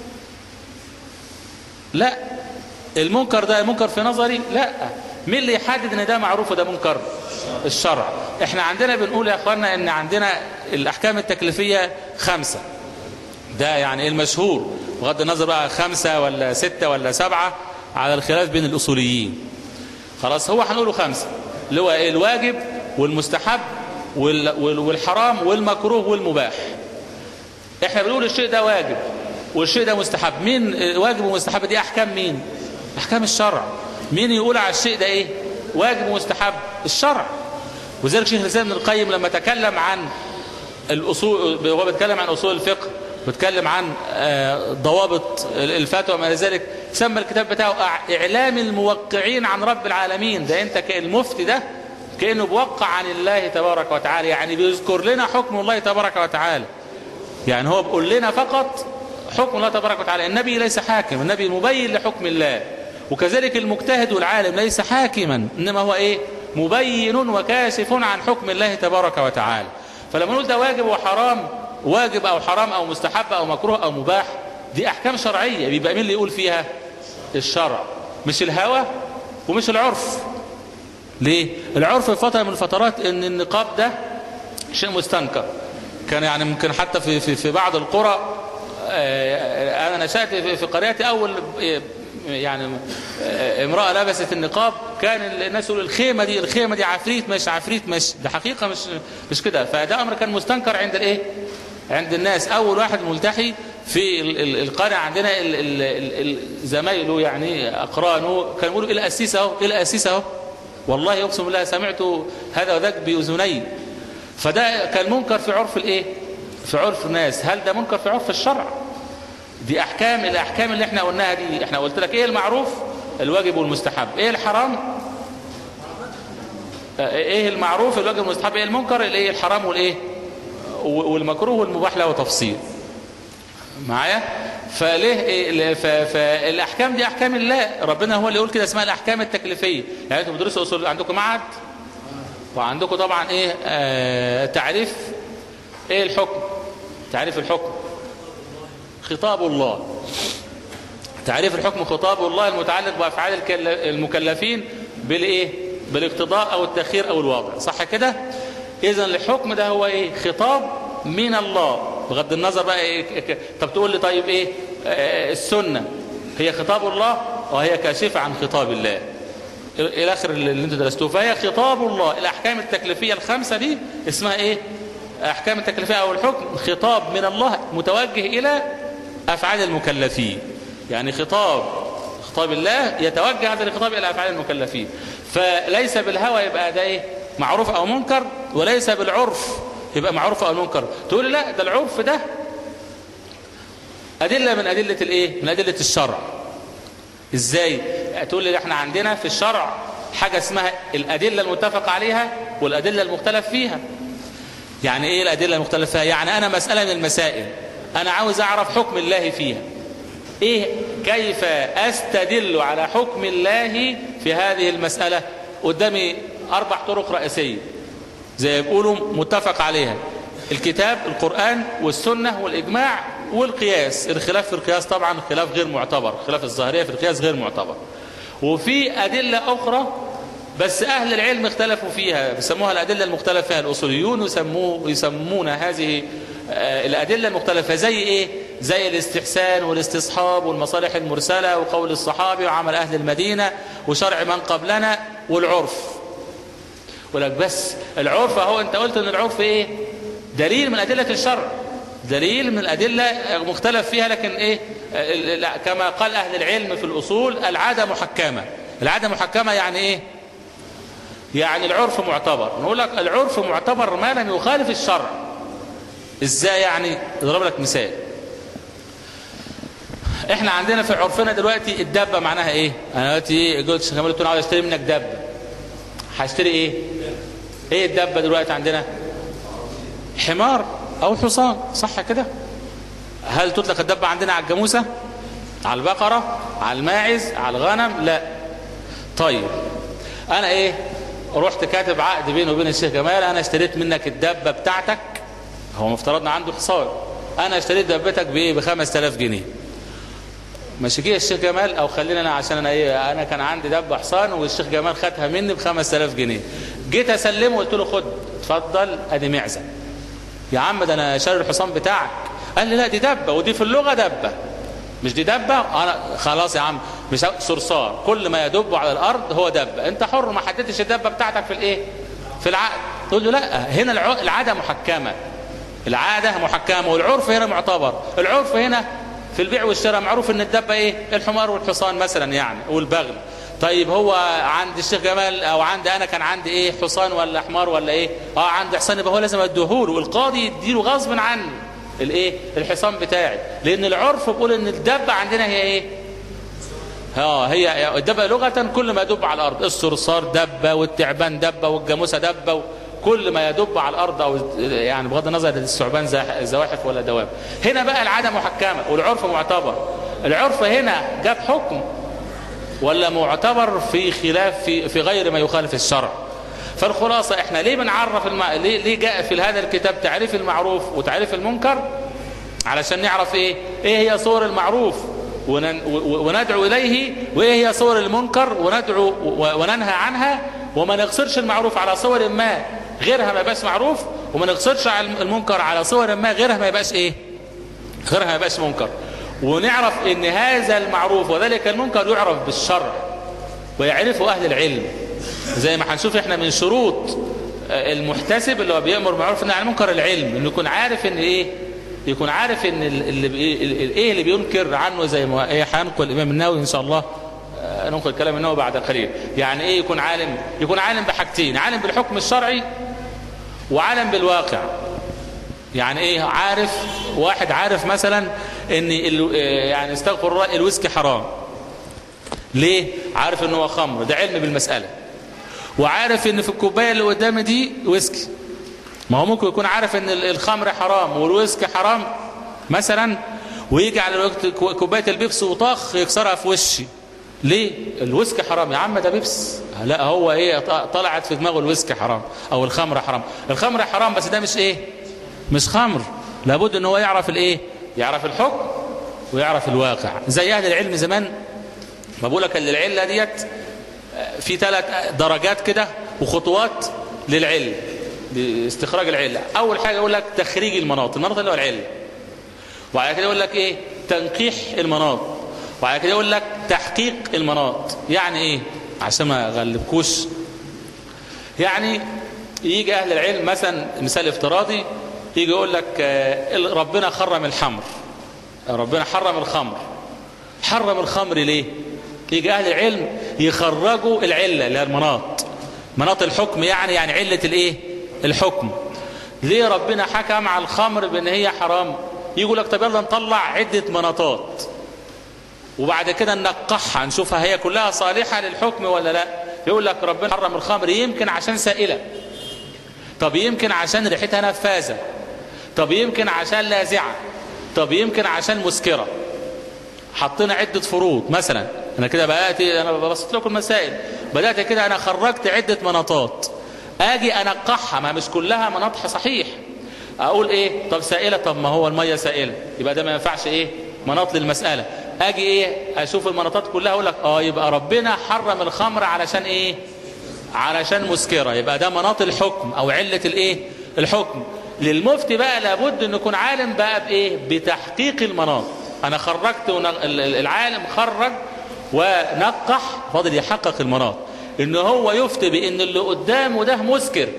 لا المنكر ده منكر في نظري لا مين اللي يحدد ان ده معروف وده منكر الشرع احنا عندنا بنقول يا اخوانا ان عندنا الاحكام التكليفية خمسة ده يعني المشهور بغض النظر بقى خمسة ولا ستة ولا سبعة على الخلاف بين الاصوليين خلاص هو هنقوله خمسة اللي هو إيه؟ الواجب والمستحب وال- وال- والحرام والمكروه والمباح احنا بنقول الشيء ده واجب والشيء ده مستحب مين آه، واجب ومستحب دي احكام مين احكام الشرع مين يقول على الشيء ده ايه واجب ومستحب الشرع وذلك شيخ الاسلام ابن القيم لما تكلم عن الاصول هو بيتكلم عن اصول الفقه بيتكلم عن آه، ضوابط الفتوى وما الى ذلك سمى الكتاب بتاعه أع- اعلام الموقعين عن رب العالمين ده انت كالمفتي ده كانه بوقع عن الله تبارك وتعالى يعني بيذكر لنا حكم الله تبارك وتعالى يعني هو بيقول لنا فقط حكم الله تبارك وتعالى النبي ليس حاكم النبي مبين لحكم الله وكذلك المجتهد والعالم ليس حاكما انما هو ايه مبين وكاشف عن حكم الله تبارك وتعالى فلما نقول ده واجب وحرام واجب او حرام او مستحب او مكروه او مباح دي احكام شرعيه بيبقى مين اللي يقول فيها الشرع مش الهوى ومش العرف ليه العرف في فتره من الفترات ان النقاب ده شيء مستنكر كان يعني ممكن حتى في في في بعض القرى آه، انا نشأت في في قريتي اول آه، يعني آه، امرأة لبست النقاب كان الناس يقولوا الخيمة دي الخيمة دي عفريت مش عفريت مش ده حقيقة مش مش كده فده امر كان مستنكر عند الايه عند الناس اول واحد ملتحي في ال- ال- القرية عندنا ال- ال- ال- ال- زمايله يعني اقرانه كانوا يقولوا ايه الاسيس اهو ايه الاسيس اهو والله اقسم بالله سمعت هذا وذاك باذني فده كان منكر في عرف الايه في عرف الناس هل ده منكر في عرف الشرع دي احكام الاحكام اللي احنا قلناها دي احنا قلت لك ايه المعروف الواجب والمستحب ايه الحرام آه، ايه المعروف الواجب والمستحب ايه المنكر الايه الحرام والايه والمكروه والمباح له تفصيل معايا فليه إيه ف- فالاحكام دي احكام الله ربنا هو اللي يقول كده اسمها الاحكام التكليفيه يعني انتوا بتدرسوا اصول عندكم معهد وعندكم طبعا ايه آه تعريف ايه الحكم تعريف الحكم خطاب الله تعريف الحكم خطاب الله المتعلق بأفعال الكل- المكلفين بالإيه بالاقتضاء أو التأخير أو الوضع صح كده إذا الحكم ده هو إيه خطاب من الله بغض النظر بقى إيه ك- طب تقول لي طيب إيه آه، السنة هي خطاب الله وهي كاشفة عن خطاب الله الى اخر اللي انتوا درستوه فهي خطاب الله الاحكام التكليفيه الخمسه دي اسمها ايه احكام التكليفيه او الحكم خطاب من الله متوجه الى افعال المكلفين يعني خطاب خطاب الله يتوجه هذا الخطاب الى افعال المكلفين فليس بالهوى يبقى ده ايه معروف او منكر وليس بالعرف يبقى معروف او منكر تقول لي لا ده العرف ده ادله من ادله الايه من ادله الشرع ازاي تقول لي احنا عندنا في الشرع حاجة اسمها الأدلة المتفق عليها والأدلة المختلف فيها يعني ايه الأدلة المختلف فيها يعني أنا مسألة من المسائل أنا عاوز أعرف حكم الله فيها ايه كيف أستدل على حكم الله في هذه المسألة قدامي أربع طرق رئيسية زي ما بيقولوا متفق عليها الكتاب القرآن والسنة والإجماع والقياس الخلاف في القياس طبعا خلاف غير معتبر خلاف الظاهرية في القياس غير معتبر وفي أدلة أخرى بس أهل العلم اختلفوا فيها بيسموها الأدلة المختلف فيها الأصوليون يسموه يسمون هذه آه، الأدلة المختلفة زي إيه؟ زي الاستحسان والاستصحاب والمصالح المرسلة وقول الصحابي وعمل أهل المدينة وشرع من قبلنا والعرف ولك بس العرف اهو انت قلت ان العرف ايه دليل من ادله الشرع دليل من الادله مختلف فيها لكن ايه آه، لا، كما قال اهل العلم في الاصول العاده محكمه العاده محكمه يعني ايه يعني العرف معتبر نقول لك العرف معتبر ما لم يخالف الشرع ازاي يعني اضرب لك مثال احنا عندنا في عرفنا دلوقتي الدبه معناها ايه انا دلوقتي قلت شيخ جمال قلت له عاوز اشتري منك دبه هشتري ايه ايه الدبه دلوقتي عندنا حمار او حصان صح كده هل تطلق الدبه عندنا على الجاموسه على البقره على الماعز على الغنم لا طيب انا ايه رحت كاتب عقد بيني وبين الشيخ جمال انا اشتريت منك الدبه بتاعتك هو مفترضنا عنده حصان انا اشتريت دبتك بايه ب 5000 جنيه مش جه الشيخ جمال او خلينا انا عشان انا ايه انا كان عندي دب حصان والشيخ جمال خدها مني ب 5000 جنيه جيت اسلمه قلت له خد اتفضل ادي معزه يا عم ده انا شاري الحصان بتاعك قال لي لا دي دبه ودي في اللغه دبه مش دي دبه انا خلاص يا عم مش ه- صرصار كل ما يدب على الارض هو دبه انت حر ما حددتش الدبه بتاعتك في الايه في العقد تقول له لا هنا الع- العاده محكمه العاده محكمه والعرف هنا معتبر العرف هنا في البيع والشراء معروف ان الدبه ايه الحمار والحصان مثلا يعني والبغل طيب هو عند الشيخ جمال او عندي انا كان عندي ايه حصان ولا حمار ولا ايه اه عندي حصان يبقى هو لازم اديهوله والقاضي يديله غصب عنه الايه الحصان بتاعي لان العرف بيقول ان الدبه عندنا هي ايه اه هي الدبه لغه كل ما يدب على الارض الصرصار دبه والتعبان دبه والجاموسه دبه كل ما يدب على الارض او يعني بغض النظر الثعبان زاح- زواحف ولا دواب هنا بقى العاده محكمه والعرف معتبر العرف هنا جاب حكم ولا معتبر في خلاف في, في غير ما يخالف الشرع فالخلاصة احنا ليه بنعرف الم... ليه, ليه جاء في هذا الكتاب تعريف المعروف وتعريف المنكر علشان نعرف ايه ايه هي صور المعروف ونن... و- وندعو اليه وايه هي صور المنكر وندعو و- وننهى عنها وما نقصرش المعروف على صور ما غيرها ما يبقاش معروف وما نقصرش على المنكر على صور ما غيرها ما يبقاش ايه غيرها ما يبقاش منكر ونعرف ان هذا المعروف وذلك المنكر يعرف بالشرع ويعرفه اهل العلم زي ما هنشوف احنا من شروط آه، المحتسب اللي هو بيأمر معروف عن المنكر العلم انه يكون عارف ان ايه يكون عارف ان ال- اللي بي- ال- ال- ايه اللي بينكر عنه زي ما ايه هنقل الامام النووي ان شاء الله آه، ننقل كلام النووي بعد قليل يعني ايه يكون عالم يكون عالم بحاجتين عالم بالحكم الشرعي وعالم بالواقع يعني ايه عارف واحد عارف مثلا ان ال- آه، يعني استغفر الله الويسكي حرام ليه عارف ان هو خمر ده علم بالمسألة وعارف ان في الكوبايه اللي قدامي دي ويسكي ما هو ممكن يكون عارف ان ال- الخمر حرام والويسكي حرام مثلا ويجي على الوقت كو- كوبايه البيبسي وطخ يكسرها في وشي ليه الويسكي حرام يا عم ده بيبس لا هو ايه ط- طلعت في دماغه الويسكي حرام او الخمر حرام الخمر حرام بس ده مش ايه مش خمر لابد ان هو يعرف الايه يعرف الحكم ويعرف الواقع زي اهل العلم زمان ما بقول لك ان العله ديت في ثلاث درجات كده وخطوات للعلم لاستخراج العله اول حاجه يقول لك تخريج المناط المناط اللي هو العله وبعد كده يقول لك ايه تنقيح المناط وبعد كده يقول لك تحقيق المناط يعني ايه عشان ما اغلبكوش يعني يجي اهل العلم مثلا مثال افتراضي يجي يقول لك آه، ربنا حرم الحمر ربنا حرم الخمر حرم الخمر ليه يجي اهل العلم يخرجوا العله اللي هي المناط مناط الحكم يعني يعني عله الايه الحكم ليه ربنا حكم على الخمر بان هي حرام يقول لك طب يلا نطلع عده مناطات وبعد كده ننقحها نشوفها هي كلها صالحه للحكم ولا لا يقول لك ربنا حرم الخمر يمكن عشان سائله طب يمكن عشان ريحتها نفاذه طب يمكن عشان لاذعه طب يمكن عشان مسكره حطينا عده فروض مثلا انا كده بدات انا ببسط لكم المسائل بدات كده انا خرجت عده مناطات اجي انقحها ما مش كلها مناطح صحيح اقول ايه طب سائله طب ما هو الميه سائله يبقى ده ما ينفعش ايه مناط للمساله اجي ايه اشوف المناطات كلها اقول لك اه يبقى ربنا حرم الخمر علشان ايه علشان مسكره يبقى ده مناط الحكم او عله الايه الحكم للمفتي بقى لابد ان يكون عالم بقى بايه بتحقيق المناط انا خرجت ونق... ال- ال- العالم خرج ونقح فاضل يحقق المناط ان هو يفتي بان اللي قدامه ده مسكر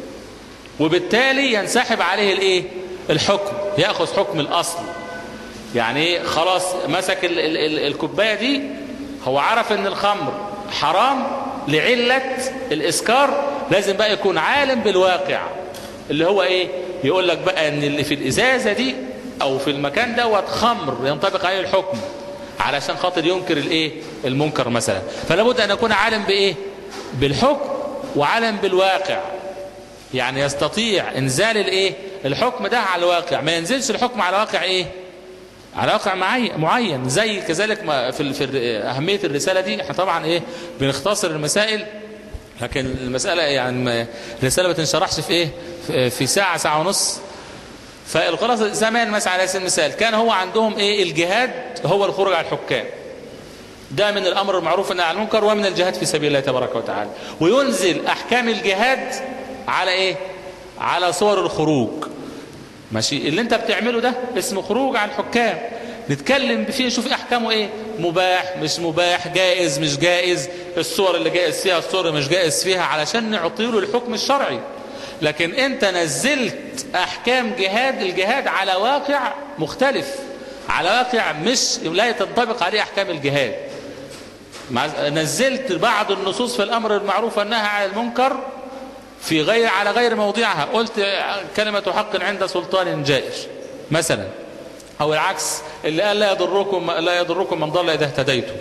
وبالتالي ينسحب عليه الايه الحكم ياخذ حكم الاصل يعني ايه خلاص مسك ال ال ال الكوبايه دي هو عرف ان الخمر حرام لعله الاسكار لازم بقى يكون عالم بالواقع اللي هو ايه يقول لك بقى ان اللي في الازازه دي او في المكان دوت خمر ينطبق عليه الحكم علشان خاطر ينكر الايه المنكر مثلا فلا بد ان يكون عالم بايه بالحكم وعالم بالواقع يعني يستطيع انزال الايه الحكم ده على الواقع ما ينزلش الحكم على واقع ايه على واقع معين معين زي كذلك ما في ال- في ال- اهميه الرساله دي احنا طبعا ايه بنختصر المسائل لكن المساله يعني ما- الرساله ما تنشرحش في ايه في- في ساعه ساعه ونص فالخلاصه زمان مثلا على سبيل المثال كان هو عندهم ايه الجهاد هو الخروج على الحكام ده من الامر المعروف والنهي عن المنكر ومن الجهاد في سبيل الله تبارك وتعالى وينزل احكام الجهاد على ايه على صور الخروج ماشي اللي انت بتعمله ده اسمه خروج عن الحكام نتكلم فيه نشوف احكامه ايه مباح مش مباح جائز مش جائز الصور اللي جائز فيها الصور اللي مش جائز فيها علشان نعطيله الحكم الشرعي لكن انت نزلت احكام جهاد الجهاد على واقع مختلف على واقع مش لا تنطبق عليه احكام الجهاد مع- نزلت بعض النصوص في الامر المعروف والنهي عن المنكر في غير على غير موضعها قلت كلمة حق عند سلطان جائر مثلا او العكس اللي قال لا يضركم لا يضركم من ضل اذا اهتديتم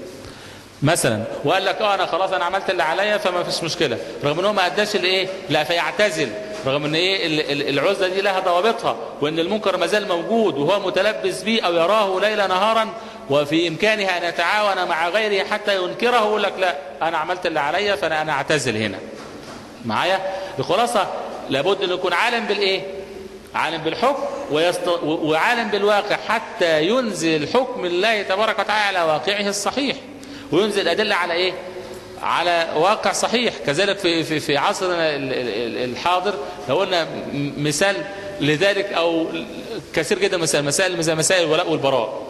مثلا وقال لك اه انا خلاص انا عملت اللي عليا فما فيش مشكله رغم ان هو ما اداش الايه لا فيعتزل رغم ان ايه ال- ال- العزله دي لها ضوابطها وان المنكر ما زال موجود وهو متلبس به او يراه ليلا نهارا وفي امكانه ان يتعاون مع غيره حتى ينكره يقول لك لا انا عملت اللي عليا فانا انا اعتزل هنا معايا الخلاصة لابد أن يكون عالم بالإيه عالم بالحكم ويست... و- وعالم بالواقع حتى ينزل حكم الله تبارك وتعالى على واقعه الصحيح وينزل أدلة على إيه على واقع صحيح كذلك في في في عصرنا ال- ال- ال- الحاضر لو قلنا م- مثال لذلك او كثير جدا مسائل مسائل زي مسائل الولاء والبراء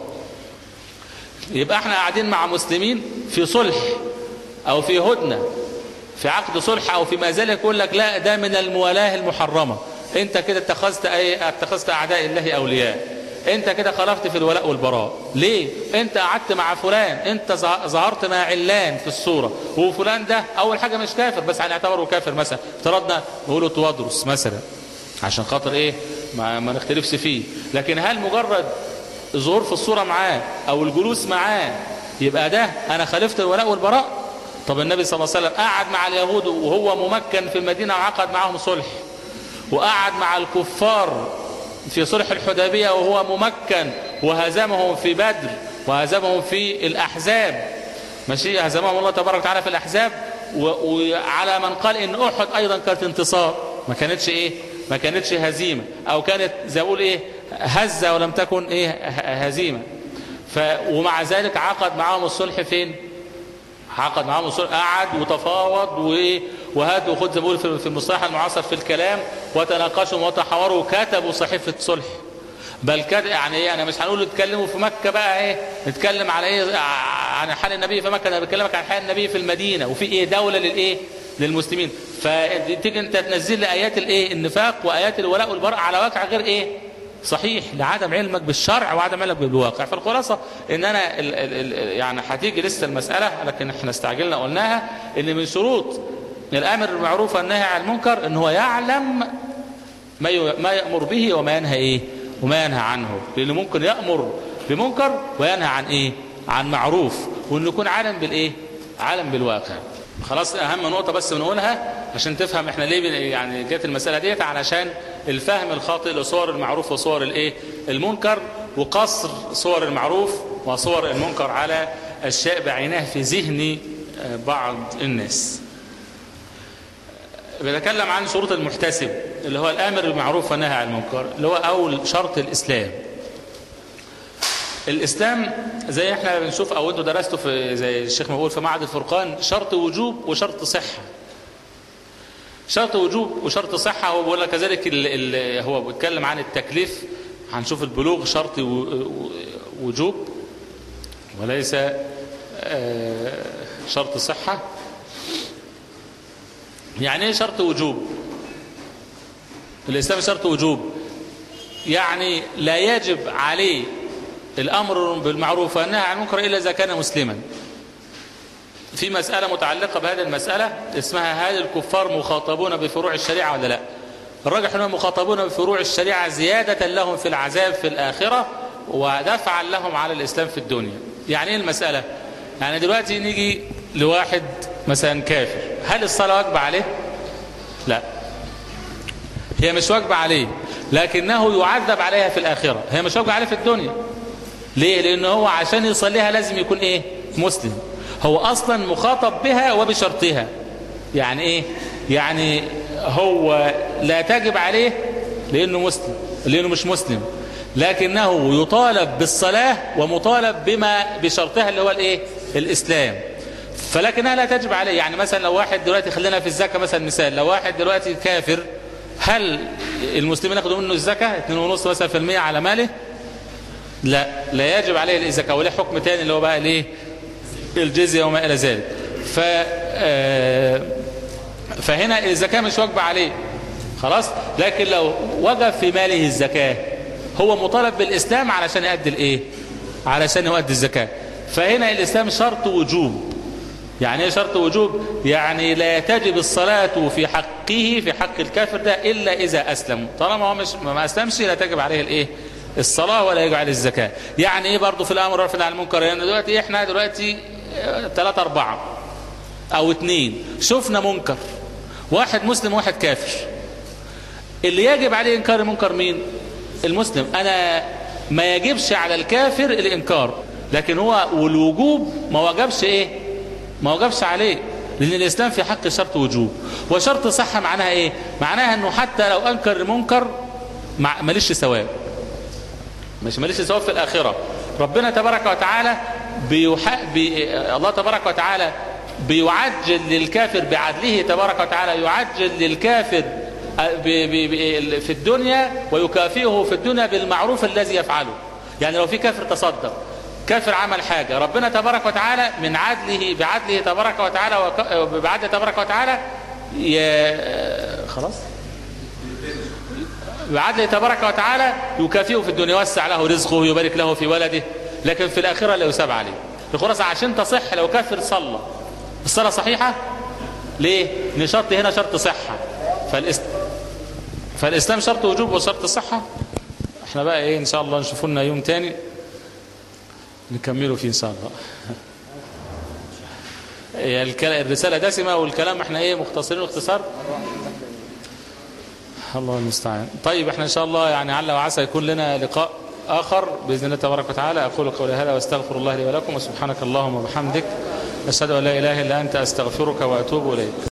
يبقى احنا قاعدين مع مسلمين في صلح او في هدنه في عقد صلح او في ما ذلك يقول لك لا ده من الموالاه المحرمه انت كده اتخذت اي اتخذت اعداء الله اولياء انت كده خالفت في الولاء والبراء ليه انت قعدت مع فلان انت ظه- ظهرت مع علان في الصوره وفلان ده اول حاجه مش كافر بس هنعتبره كافر مثلا افترضنا نقوله توادرس مثلا عشان خاطر ايه ما, ما نختلفش فيه لكن هل مجرد ظهور في الصوره معاه او الجلوس معاه يبقى ده انا خالفت الولاء والبراء طب النبي صلى الله عليه وسلم قعد مع اليهود وهو ممكن في المدينه وعقد معاهم صلح وقعد مع الكفار في صلح الحديبيه وهو ممكن وهزمهم في بدر وهزمهم في الاحزاب ماشي هزمهم الله تبارك وتعالى في الاحزاب و- وعلى من قال ان احد ايضا كانت انتصار ما كانتش ايه ما كانتش هزيمه او كانت زي اقول ايه هزه ولم تكن ايه ه- هزيمه ف... ومع ذلك عقد معاهم الصلح فين عقد معاهم الصلح قعد وتفاوض وايه وهات وخد زي ما بيقولوا في في المصطلح المعاصر في الكلام وتناقشوا وتحاوروا وكتبوا صحيفه صلح بل كده يعني ايه انا مش هنقول نتكلموا في مكه بقى ايه نتكلم على ايه عن حال النبي في مكه انا بكلمك عن حال النبي في المدينه وفي ايه دوله للايه للمسلمين فتيجي انت تنزل لي ايات الايه النفاق وايات الولاء والبراء على واقع غير ايه صحيح لعدم علمك بالشرع وعدم علمك بالواقع فالخلاصه ان انا ال ال ال يعني هتيجي لسه المساله لكن احنا استعجلنا قلناها ان من شروط الامر بالمعروف والنهي عن المنكر ان هو يعلم ما ي- ما يامر به وما ينهى ايه وما ينهى عنه لانه ممكن يامر بمنكر وينهى عن ايه عن معروف وانه يكون عالم بالايه عالم بالواقع خلاص اهم نقطه بس بنقولها عشان تفهم احنا ليه بن- يعني جت المساله ديت علشان الفهم الخاطئ لصور المعروف وصور الايه المنكر وقصر صور المعروف وصور المنكر على اشياء بعينها في ذهن آه، بعض الناس بنتكلم عن شروط المحتسب اللي هو الامر بالمعروف والنهي عن المنكر اللي هو اول شرط الاسلام الاسلام زي احنا بنشوف او انتوا درستوا في زي الشيخ ما بيقول في معهد الفرقان شرط وجوب وشرط صحه شرط وجوب وشرط صحه هو بيقول لك كذلك ال ال هو بيتكلم عن التكليف هنشوف البلوغ شرط و- و- وجوب وليس آه، شرط صحه يعني ايه شرط وجوب الاسلام شرط وجوب يعني لا يجب عليه الامر بالمعروف والنهي عن المنكر الا اذا كان مسلما في مسألة متعلقة بهذه المسألة اسمها هل الكفار مخاطبون بفروع الشريعة ولا لا الراجح انهم مخاطبون بفروع الشريعة زيادة لهم في العذاب في الآخرة ودفعا لهم على الإسلام في الدنيا يعني ايه المسألة يعني دلوقتي نيجي لواحد مثلا كافر هل الصلاة واجبة عليه لا هي مش واجبة عليه لكنه يعذب عليها في الآخرة هي مش واجبة عليه في الدنيا ليه لأنه هو عشان يصليها لازم يكون ايه مسلم هو اصلا مخاطب بها وبشرطها يعني ايه يعني هو لا تجب عليه لانه مسلم لانه مش مسلم لكنه يطالب بالصلاة ومطالب بما بشرطها اللي هو الايه الاسلام فلكنها لا تجب عليه يعني مثلا لو واحد دلوقتي خلينا في الزكاة مثلا مثال لو واحد دلوقتي كافر هل المسلمين ياخدوا منه الزكاة 2.5 مثلا في المية على ماله لا لا يجب عليه الزكاة وله حكم تاني اللي هو بقى الايه الجزية وما إلى ذلك ف آه، فهنا الزكاة مش واجبة عليه خلاص لكن لو وجب في ماله الزكاة هو مطالب بالإسلام علشان يؤدي الإيه علشان يؤدي الزكاة فهنا الإسلام شرط وجوب يعني ايه شرط وجوب يعني لا تجب الصلاة في حقه في حق الكافر ده إلا إذا أسلم طالما هو مش ما أسلمش لا تجب عليه الإيه الصلاة ولا يجب عليه الزكاة يعني ايه برضه في الأمر والنهي عن المنكر يعني دلوقتي احنا دلوقتي ثلاثة أربعة أو اتنين شفنا منكر واحد مسلم وواحد كافر اللي يجب عليه إنكار المنكر مين المسلم أنا ما يجبش على الكافر الإنكار لكن هو والوجوب ما وجبش إيه ما وجبش عليه لأن الإسلام في حق شرط وجوب وشرط صحة معناها إيه معناها أنه حتى لو أنكر المنكر مع- ماليش ثواب مش ماليش ثواب في الآخرة ربنا تبارك وتعالى بيح... بي... الله تبارك وتعالى بيعجل للكافر بعدله تبارك وتعالى يعجل للكافر ب... ب... ب... في الدنيا ويكافئه في الدنيا بالمعروف الذي يفعله يعني لو في كافر تصدق كافر عمل حاجة ربنا تبارك وتعالى من عدله بعدله تبارك وتعالى وك... بعدله تبارك وتعالى ي... خلاص بعدله تبارك وتعالى يكافئه في الدنيا يوسع له رزقه يبارك له في ولده لكن في الآخرة لا يساب عليه الخلاصة عشان تصح لو كافر صلى الصلاة صحيحة ليه؟ لأن شرط هنا شرط صحة فالإس... فالإسلام شرط وجوب وشرط صحة احنا بقى ايه ان شاء الله نشوف لنا يوم تاني نكمله فيه ان شاء الله هي الك- الرسالة دسمة والكلام احنا ايه مختصرين اختصار الله المستعان طيب احنا ان شاء الله يعني عل وعسى يكون لنا لقاء اخر باذن الله تبارك وتعالى اقول قولي هذا واستغفر الله لي ولكم وسبحانك اللهم وبحمدك اشهد ان لا اله الا انت استغفرك واتوب اليك